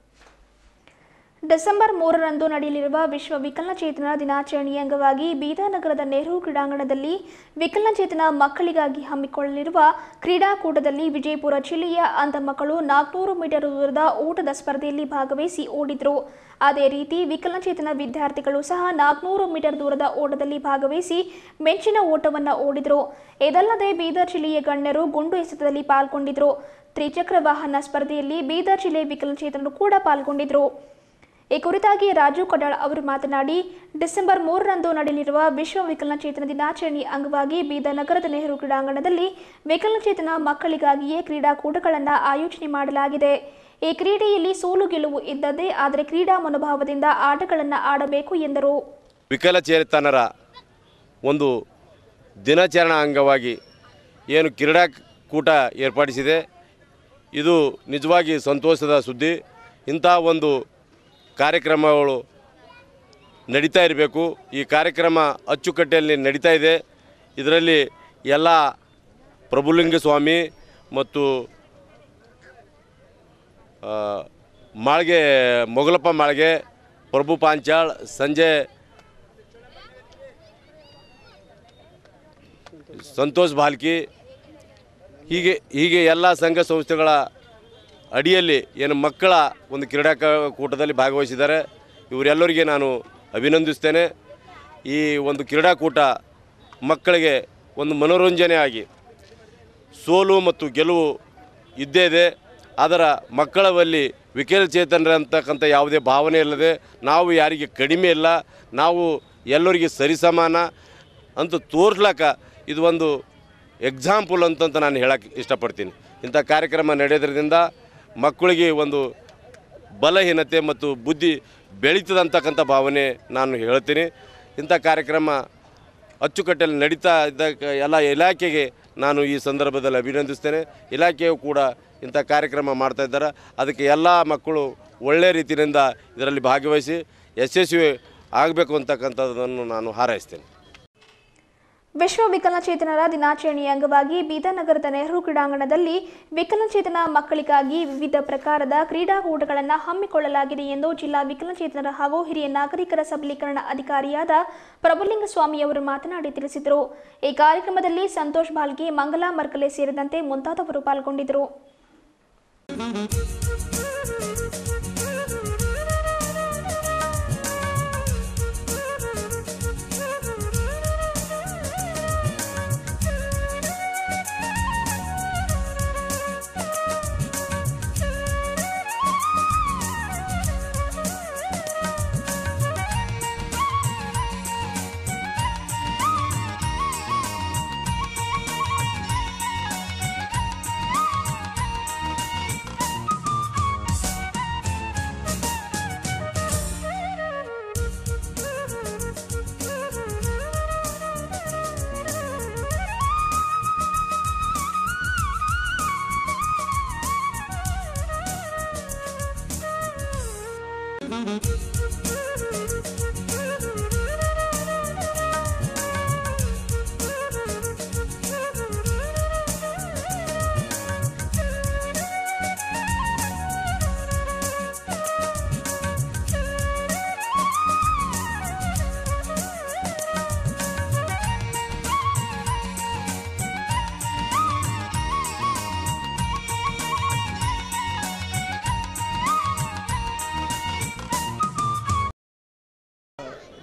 ಡಿಸೆಂಬರ್ ಮೂರರಂದು ನಡೆಯಲಿರುವ ವಿಶ್ವ ವಿಕಲಚೇತನ ದಿನಾಚರಣೆಯ ಅಂಗವಾಗಿ ಬೀದಾನಗರದ ನೆಹರು ಕ್ರೀಡಾಂಗಣದಲ್ಲಿ ವಿಕಲಚೇತನ ಮಕ್ಕಳಿಗಾಗಿ ಹಮ್ಮಿಕೊಳ್ಳಲಿರುವ ಕ್ರೀಡಾಕೂಟದಲ್ಲಿ ವಿಜಯಪುರ ಜಿಲ್ಲೆಯ ಅಂಧ ಮಕ್ಕಳು ನಾಲ್ಕುನೂರು ಮೀಟರ್ ದೂರದ ಓಟದ ಸ್ಪರ್ಧೆಯಲ್ಲಿ ಭಾಗವಹಿಸಿ ಓಡಿದ್ರು ಅದೇ ರೀತಿ ವಿಕಲಚೇತನ ವಿದ್ಯಾರ್ಥಿಗಳು ಸಹ ನಾಲ್ಕುನೂರು ಮೀಟರ್ ದೂರದ ಓಟದಲ್ಲಿ ಭಾಗವಹಿಸಿ ಮೆಚ್ಚಿನ ಓಟವನ್ನು ಓಡಿದ್ರು ಇದಲ್ಲದೆ ಬೀದರ್ ಜಿಲ್ಲೆಯ ಗಣ್ಯರು ಗುಂಡು ಎಸೆತದಲ್ಲಿ ಪಾಲ್ಗೊಂಡಿದ್ರು ತ್ರಿಚಕ್ರ ವಾಹನ ಸ್ಪರ್ಧೆಯಲ್ಲಿ ಬೀದರ್ ಜಿಲ್ಲೆಯ ವಿಕಲಚೇತನರು ಕೂಡ ಪಾಲ್ಗೊಂಡಿದ್ರು ಈ ಕುರಿತಾಗಿ ರಾಜು ಕಡಾಳ್ ಅವರು ಮಾತನಾಡಿ ಡಿಸೆಂಬರ್ ಮೂರರಂದು ನಡೆಯಲಿರುವ ವಿಶ್ವ ವಿಕಲಚೇತನ ದಿನಾಚರಣೆ ಅಂಗವಾಗಿ ಬೀದರ್ ನಗರದ ನೆಹರು ಕ್ರೀಡಾಂಗಣದಲ್ಲಿ ವಿಕಲಚೇತನ ಮಕ್ಕಳಿಗಾಗಿಯೇ ಕ್ರೀಡಾಕೂಟಗಳನ್ನು ಆಯೋಜನೆ ಮಾಡಲಾಗಿದೆ ಈ ಕ್ರೀಡೆಯಲ್ಲಿ ಸೋಲು ಗೆಲುವು ಇದ್ದದ್ದೇ ಆದರೆ ಕ್ರೀಡಾ ಮನೋಭಾವದಿಂದ ಆಟಗಳನ್ನು ಆಡಬೇಕು ಎಂದರು ವಿಕಲಚೇತನರ ಒಂದು ದಿನಾಚರಣಾ ಅಂಗವಾಗಿ ಏನು ಕ್ರೀಡಾಕೂಟ ಏರ್ಪಡಿಸಿದೆ ಇದು ನಿಜವಾಗಿ ಸಂತೋಷದ ಸುದ್ದಿ ಇಂಥ ಒಂದು ಕಾರ್ಯಕ್ರಮಗಳು ನಡೀತಾ ಇರಬೇಕು ಈ ಕಾರ್ಯಕ್ರಮ ಅಚ್ಚುಕಟ್ಟೆಯಲ್ಲಿ ನಡೀತಾ ಇದೆ ಇದರಲ್ಲಿ ಎಲ್ಲ ಪ್ರಭುಲಿಂಗ ಸ್ವಾಮಿ ಮತ್ತು ಆ, ಮಾಳ್ಗೆ ಮೊಗಲಪ್ಪ ಮಾಳ್ಗೆ ಪ್ರಭು ಪಾಂಚಾಳ್ ಸಂಜಯ್ ಸಂತೋಷ್ ಭಾಲ್ಕಿ ಹೀಗೆ ಹೀಗೆ ಎಲ್ಲ ಸಂಘ ಸಂಸ್ಥೆಗಳ ಅಡಿಯಲ್ಲಿ ಏನು ಮಕ್ಕಳ ಒಂದು ಕ್ರೀಡಾಕೂಟದಲ್ಲಿ ಭಾಗವಹಿಸಿದ್ದಾರೆ ಇವರೆಲ್ಲರಿಗೆ ನಾನು ಅಭಿನಂದಿಸ್ತೇನೆ ಈ ಒಂದು ಕ್ರೀಡಾಕೂಟ ಮಕ್ಕಳಿಗೆ ಒಂದು ಮನೋರಂಜನೆ ಆಗಿ ಸೋಲು ಮತ್ತು ಗೆಲುವು ಇದ್ದೇ ಇದೆ ಅದರ ಮಕ್ಕಳಲ್ಲಿ ವಿಕಲಚೇತನರಂತಕ್ಕಂಥ ಯಾವುದೇ ಭಾವನೆ ಇಲ್ಲದೆ ನಾವು ಯಾರಿಗೆ ಕಡಿಮೆ ಇಲ್ಲ ನಾವು ಎಲ್ಲರಿಗೆ ಸರಿಸಮಾನ ಅಂತ ತೋರ್ಸ್ಲಕ್ಕ ಇದು ಒಂದು ಎಕ್ಸಾಂಪಲ್ ಅಂತಂತ ನಾನು ಹೇಳಕ್ಕೆ ಇಷ್ಟಪಡ್ತೀನಿ ಇಂಥ ಕಾರ್ಯಕ್ರಮ ನಡೆಯೋದ್ರಿಂದ ಮಕ್ಕಳಿಗೆ ಒಂದು ಬಲಹೀನತೆ ಮತ್ತು ಬುದ್ಧಿ ಬೆಳೀತದಂತಕ್ಕಂಥ ಭಾವನೆ ನಾನು ಹೇಳ್ತೀನಿ ಇಂಥ ಕಾರ್ಯಕ್ರಮ ಅಚ್ಚುಕಟ್ಟಲ್ಲಿ ನಡೀತಾ ಇದ್ದ ಎಲ್ಲ ಇಲಾಖೆಗೆ ನಾನು ಈ ಸಂದರ್ಭದಲ್ಲಿ ಅಭಿನಂದಿಸ್ತೇನೆ ಇಲಾಖೆಯು ಕೂಡ ಇಂಥ ಕಾರ್ಯಕ್ರಮ ಮಾಡ್ತಾ ಇದ್ದಾರೆ ಅದಕ್ಕೆ ಎಲ್ಲ ಮಕ್ಕಳು ಒಳ್ಳೆಯ ರೀತಿಯಿಂದ ಇದರಲ್ಲಿ ಭಾಗವಹಿಸಿ ಯಶಸ್ವಿ ಆಗಬೇಕು ಅಂತಕ್ಕಂಥದ್ದನ್ನು ನಾನು ಹಾರೈಸ್ತೇನೆ ವಿಶ್ವ ವಿಕಲಚೇತನರ ದಿನಾಚರಣೆಯ ಅಂಗವಾಗಿ ಬೀದರ್ ನಗರದ ನೆಹರು ಕ್ರೀಡಾಂಗಣದಲ್ಲಿ ವಿಕಲಚೇತನ ಮಕ್ಕಳಿಗಾಗಿ ವಿವಿಧ ಪ್ರಕಾರದ ಕ್ರೀಡಾಕೂಟಗಳನ್ನು ಹಮ್ಮಿಕೊಳ್ಳಲಾಗಿದೆ ಎಂದು ಜಿಲ್ಲಾ ವಿಕಲಚೇತನರ ಹಾಗೂ ಹಿರಿಯ ನಾಗರಿಕರ ಸಬಲೀಕರಣ ಅಧಿಕಾರಿಯಾದ ಪ್ರಭುಲಿಂಗ ಸ್ವಾಮಿ ಅವರು ಮಾತನಾಡಿ ತಿಳಿಸಿದರು ಈ ಕಾರ್ಯಕ್ರಮದಲ್ಲಿ ಸಂತೋಷ್ ಬಾಲ್ಗಿ ಮಂಗಲಾ ಮರ್ಕಲೆ ಸೇರಿದಂತೆ ಮುಂತಾದವರು ಪಾಲ್ಗೊಂಡಿದ್ದರು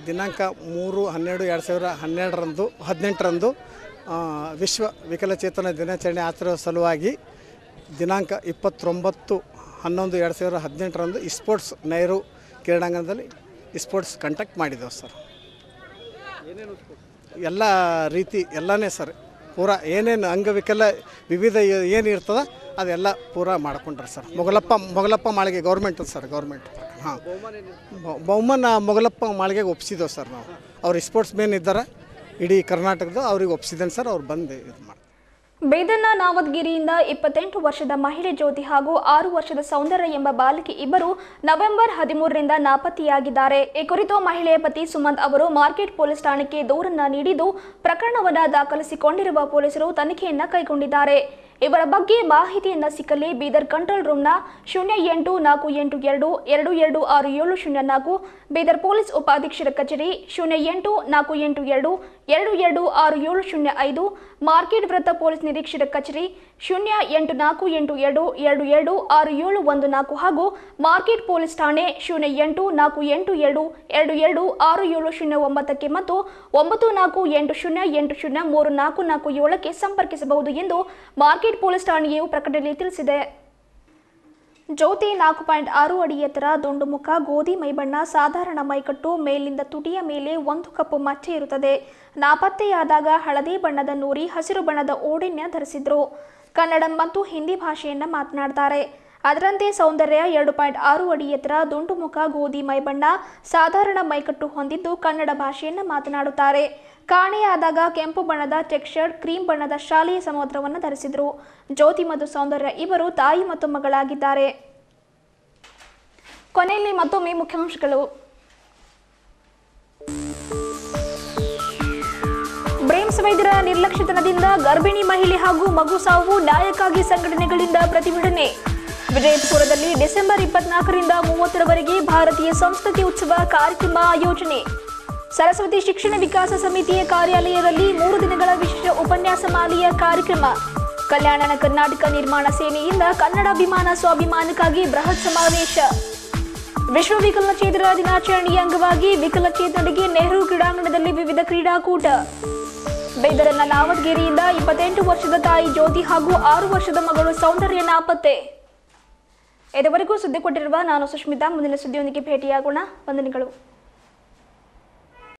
ದಿನಾಂಕ ಮೂರು ಹನ್ನೆರಡು ಎರಡು ಸಾವಿರ ಹನ್ನೆರಡರಂದು ಹದಿನೆಂಟರಂದು ಆ, ವಿಶ್ವ ವಿಕಲಚೇತನ ದಿನಾಚರಣೆ ಆಚರಿಸುವ ಸಲುವಾಗಿ ದಿನಾಂಕ ಇಪ್ಪತ್ತೊಂಬತ್ತು ಹನ್ನೊಂದು ಎರಡು ಸಾವಿರ ಹದಿನೆಂಟರಂದು ಸ್ಪೋರ್ಟ್ಸ್ ನೆಹರು ಕ್ರೀಡಾಂಗಣದಲ್ಲಿ ಸ್ಪೋರ್ಟ್ಸ್ ಕಂಡಕ್ಟ್ ಮಾಡಿದ್ದೆವು ಸರ್ ಎಲ್ಲ ರೀತಿ ಎಲ್ಲನೇ ಸರ್ ಪೂರಾ ಏನೇನು ಅಂಗವಿಕಲ ವಿವಿಧ ಏನು ಇರ್ತದ ಅದೆಲ್ಲ ಪೂರಾ ಮಾಡ್ಕೊಂಡ್ರೆ ಸರ್ ಮೊಗಲಪ್ಪ ಮೊಗಲಪ್ಪ ಮಾಳಿಗೆ ಗೌರ್ಮೆಂಟ್ ಸರ್ ಗೌರ್ಮೆಂಟ್ ಹಾಂ ಬಹುಮಾನ ಮೊಗಲಪ್ಪ ಮಾಳಿಗೆಗೆ ಒಪ್ಸಿದ್ದೇವೆ ಸರ್ ನಾವು ಅವ್ರು ಸ್ಪೋರ್ಟ್ಸ್ ಮೇನ್ ಇದ್ದಾರೆ ಇಡೀ ಕರ್ನಾಟಕದ ಅವ್ರಿಗೆ ಒಪ್ಸಿದ್ದೇನೆ ಸರ್ ಅವ್ರು ಬಂದು ಇದು ಮಾಡಿ ಬೇದನ್ನ ನಾವದ್ಗಿರಿಯಿಂದ ಇಪ್ಪತ್ತೆಂಟು ವರ್ಷದ ಮಹಿಳೆ ಜ್ಯೋತಿ ಹಾಗೂ ಆರು ವರ್ಷದ ಸೌಂದರ್ಯ ಎಂಬ ಬಾಲಕಿ ಇಬ್ಬರು ನವೆಂಬರ್ ಹದಿಮೂರರಿಂದ ನಾಪತ್ತೆಯಾಗಿದ್ದಾರೆ ಈ ಕುರಿತು ಮಹಿಳೆಯ ಪತಿ ಸುಮಂತ್ ಅವರು ಮಾರ್ಕೆಟ್ ಪೊಲೀಸ್ ಠಾಣೆಗೆ ದೂರನ್ನ ನೀಡಿದ್ದು ಪ್ರಕರಣವನ್ನು ದಾಖಲಿಸಿಕೊಂಡಿರುವ ಪೊಲೀಸರು ತನಿಖೆಯನ್ನ ಕೈಗೊಂಡಿದ್ದಾರೆ ಇವರ ಬಗ್ಗೆ ಮಾಹಿತಿಯನ್ನ ಸಿಕ್ಕಲ್ಲಿ ಬೀದರ್ ಕಂಟ್ರೋಲ್ ರೂಮ್ನ ಶೂನ್ಯ ಎಂಟು ನಾಲ್ಕು ಎಂಟು ಎರಡು ಎರಡು ಎರಡು ಆರು ಏಳು ಶೂನ್ಯ ನಾಲ್ಕು ಬೀದರ್ ಪೊಲೀಸ್ ಉಪಾಧೀಕ್ಷರ ಕಚೇರಿ ಶೂನ್ಯ ಎಂಟು ನಾಲ್ಕು ಎಂಟು ಎರಡು ಎರಡು ಎರಡು ಆರು ಏಳು ಶೂನ್ಯ ಐದು ಮಾರ್ಕೆಟ್ ವೃತ್ತ ಪೊಲೀಸ್ ನಿರೀಕ್ಷರ ಕಚೇರಿ ಶೂನ್ಯ ಎಂಟು ನಾಲ್ಕು ಎಂಟು ಎರಡು ಎರಡು ಎರಡು ಆರು ಏಳು ಒಂದು ನಾಲ್ಕು ಹಾಗೂ ಮಾರ್ಕೆಟ್ ಪೊಲೀಸ್ ಠಾಣೆ ಶೂನ್ಯ ಎಂಟು ನಾಲ್ಕು ಎಂಟು ಎರಡು ಎರಡು ಎರಡು ಆರು ಏಳು ಶೂನ್ಯ ಒಂಬತ್ತಕ್ಕೆ ಮತ್ತು ಒಂಬತ್ತು ನಾಲ್ಕು ಎಂಟು ಶೂನ್ಯ ಎಂಟು ಶೂನ್ಯ ಮೂರು ನಾಲ್ಕು ನಾಲ್ಕು ಏಳಕ್ಕೆ ಸಂಪರ್ಕಿಸಬಹುದು ಎಂದು ಮಾರ್ಕೆಟ್ ಪೊಲೀಸ್ ಠಾಣೆಯು ಪ್ರಕಟಣೆಯಲ್ಲಿ ತಿಳಿಸಿದೆ ಜ್ಯೋತಿ ನಾಲ್ಕು ಪಾಯಿಂಟ್ ಆರು ಅಡಿ ಎತ್ತರ ದುಂಡು ಮುಖ ಗೋಧಿ ಮೈಬಣ್ಣ ಸಾಧಾರಣ ಮೈಕಟ್ಟು ಮೇಲಿಂದ ತುಟಿಯ ಮೇಲೆ ಒಂದು ಕಪ್ಪು ಮಚ್ಚೆ ಇರುತ್ತದೆ ನಾಪತ್ತೆಯಾದಾಗ ಹಳದಿ ಬಣ್ಣದ ನೂರಿ ಹಸಿರು ಬಣ್ಣದ ಓಡಿನ್ಯ ಧರಿಸಿದ್ರು ಕನ್ನಡ ಮತ್ತು ಹಿಂದಿ ಭಾಷೆಯನ್ನ ಮಾತನಾಡ್ತಾರೆ ಅದರಂತೆ ಸೌಂದರ್ಯ ಎರಡು ಪಾಯಿಂಟ್ ಆರು ಅಡಿ ಎತ್ತರ ದುಂಡು ಮುಖ ಗೋಧಿ ಮೈಬಣ್ಣ ಸಾಧಾರಣ ಮೈಕಟ್ಟು ಹೊಂದಿದ್ದು ಕನ್ನಡ ಭಾಷೆಯನ್ನ ಮಾತನಾಡುತ್ತಾರೆ ಕಾಣೆಯಾದಾಗ ಕೆಂಪು ಬಣ್ಣದ ಚೆಕ್ ಶರ್ಟ್ ಕ್ರೀಮ್ ಬಣ್ಣದ ಶಾಲೆಯ ಸಮವಸ್ತ್ರವನ್ನು ಧರಿಸಿದ್ರು ಜ್ಯೋತಿ ಮತ್ತು ಸೌಂದರ್ಯ ಇವರು ತಾಯಿ ಮತ್ತು ಮಗಳಾಗಿದ್ದಾರೆ ಕೊನೆಯಲ್ಲಿ ಮತ್ತೊಮ್ಮೆ ಮುಖ್ಯಾಂಶಗಳು ಬ್ರೇಮ್ಸ್ ವೈದ್ಯರ ನಿರ್ಲಕ್ಷ್ಯತನದಿಂದ ಗರ್ಭಿಣಿ ಮಹಿಳೆ ಹಾಗೂ ಮಗು ಸಾವು ನ್ಯಾಯಕ್ಕಾಗಿ ಸಂಘಟನೆಗಳಿಂದ ಪ್ರತಿಭಟನೆ ವಿಜಯಪುರದಲ್ಲಿ ಡಿಸೆಂಬರ್ ಇಪ್ಪತ್ನಾಲ್ಕರಿಂದ ಮೂವತ್ತರವರೆಗೆ ಭಾರತೀಯ ಸಂಸ್ಕೃತಿ ಉತ್ಸವ ಕಾರ್ಯಕ್ರಮ ಆಯೋಜನೆ ಸರಸ್ವತಿ ಶಿಕ್ಷಣ ವಿಕಾಸ ಸಮಿತಿಯ ಕಾರ್ಯಾಲಯದಲ್ಲಿ ಮೂರು ದಿನಗಳ ವಿಶೇಷ ಉಪನ್ಯಾಸ ಮಾಲೆಯ ಕಾರ್ಯಕ್ರಮ ಕಲ್ಯಾಣ ಕರ್ನಾಟಕ ನಿರ್ಮಾಣ ಸೇನೆಯಿಂದ ಕನ್ನಡಾಭಿಮಾನ ಸ್ವಾಭಿಮಾನಕ್ಕಾಗಿ ಬೃಹತ್ ಸಮಾವೇಶ ವಿಶ್ವ ವಿಕಲಚೇತರ ದಿನಾಚರಣೆಯ ಅಂಗವಾಗಿ ವಿಕಲಚೇತನರಿಗೆ ನೆಹರು ಕ್ರೀಡಾಂಗಣದಲ್ಲಿ ವಿವಿಧ ಕ್ರೀಡಾಕೂಟ ಬೇದರನ ನಾವದ್ಗಿರಿಯಿಂದ ಇಪ್ಪತ್ತೆಂಟು ವರ್ಷದ ತಾಯಿ ಜ್ಯೋತಿ ಹಾಗೂ ಆರು ವರ್ಷದ ಮಗಳು ಸೌಂದರ್ಯ ನಾಪತ್ತೆ ಇದುವರೆಗೂ ಸುದ್ದಿ ಕೊಟ್ಟಿರುವ ನಾನು ಸುಷ್ಮಿತಾ ಮುಂದಿನ ಸುದ್ದಿಯೊಂದಿಗೆ ಭೇಟಿಯಾಗೋಣ ವಂದನೆಗಳು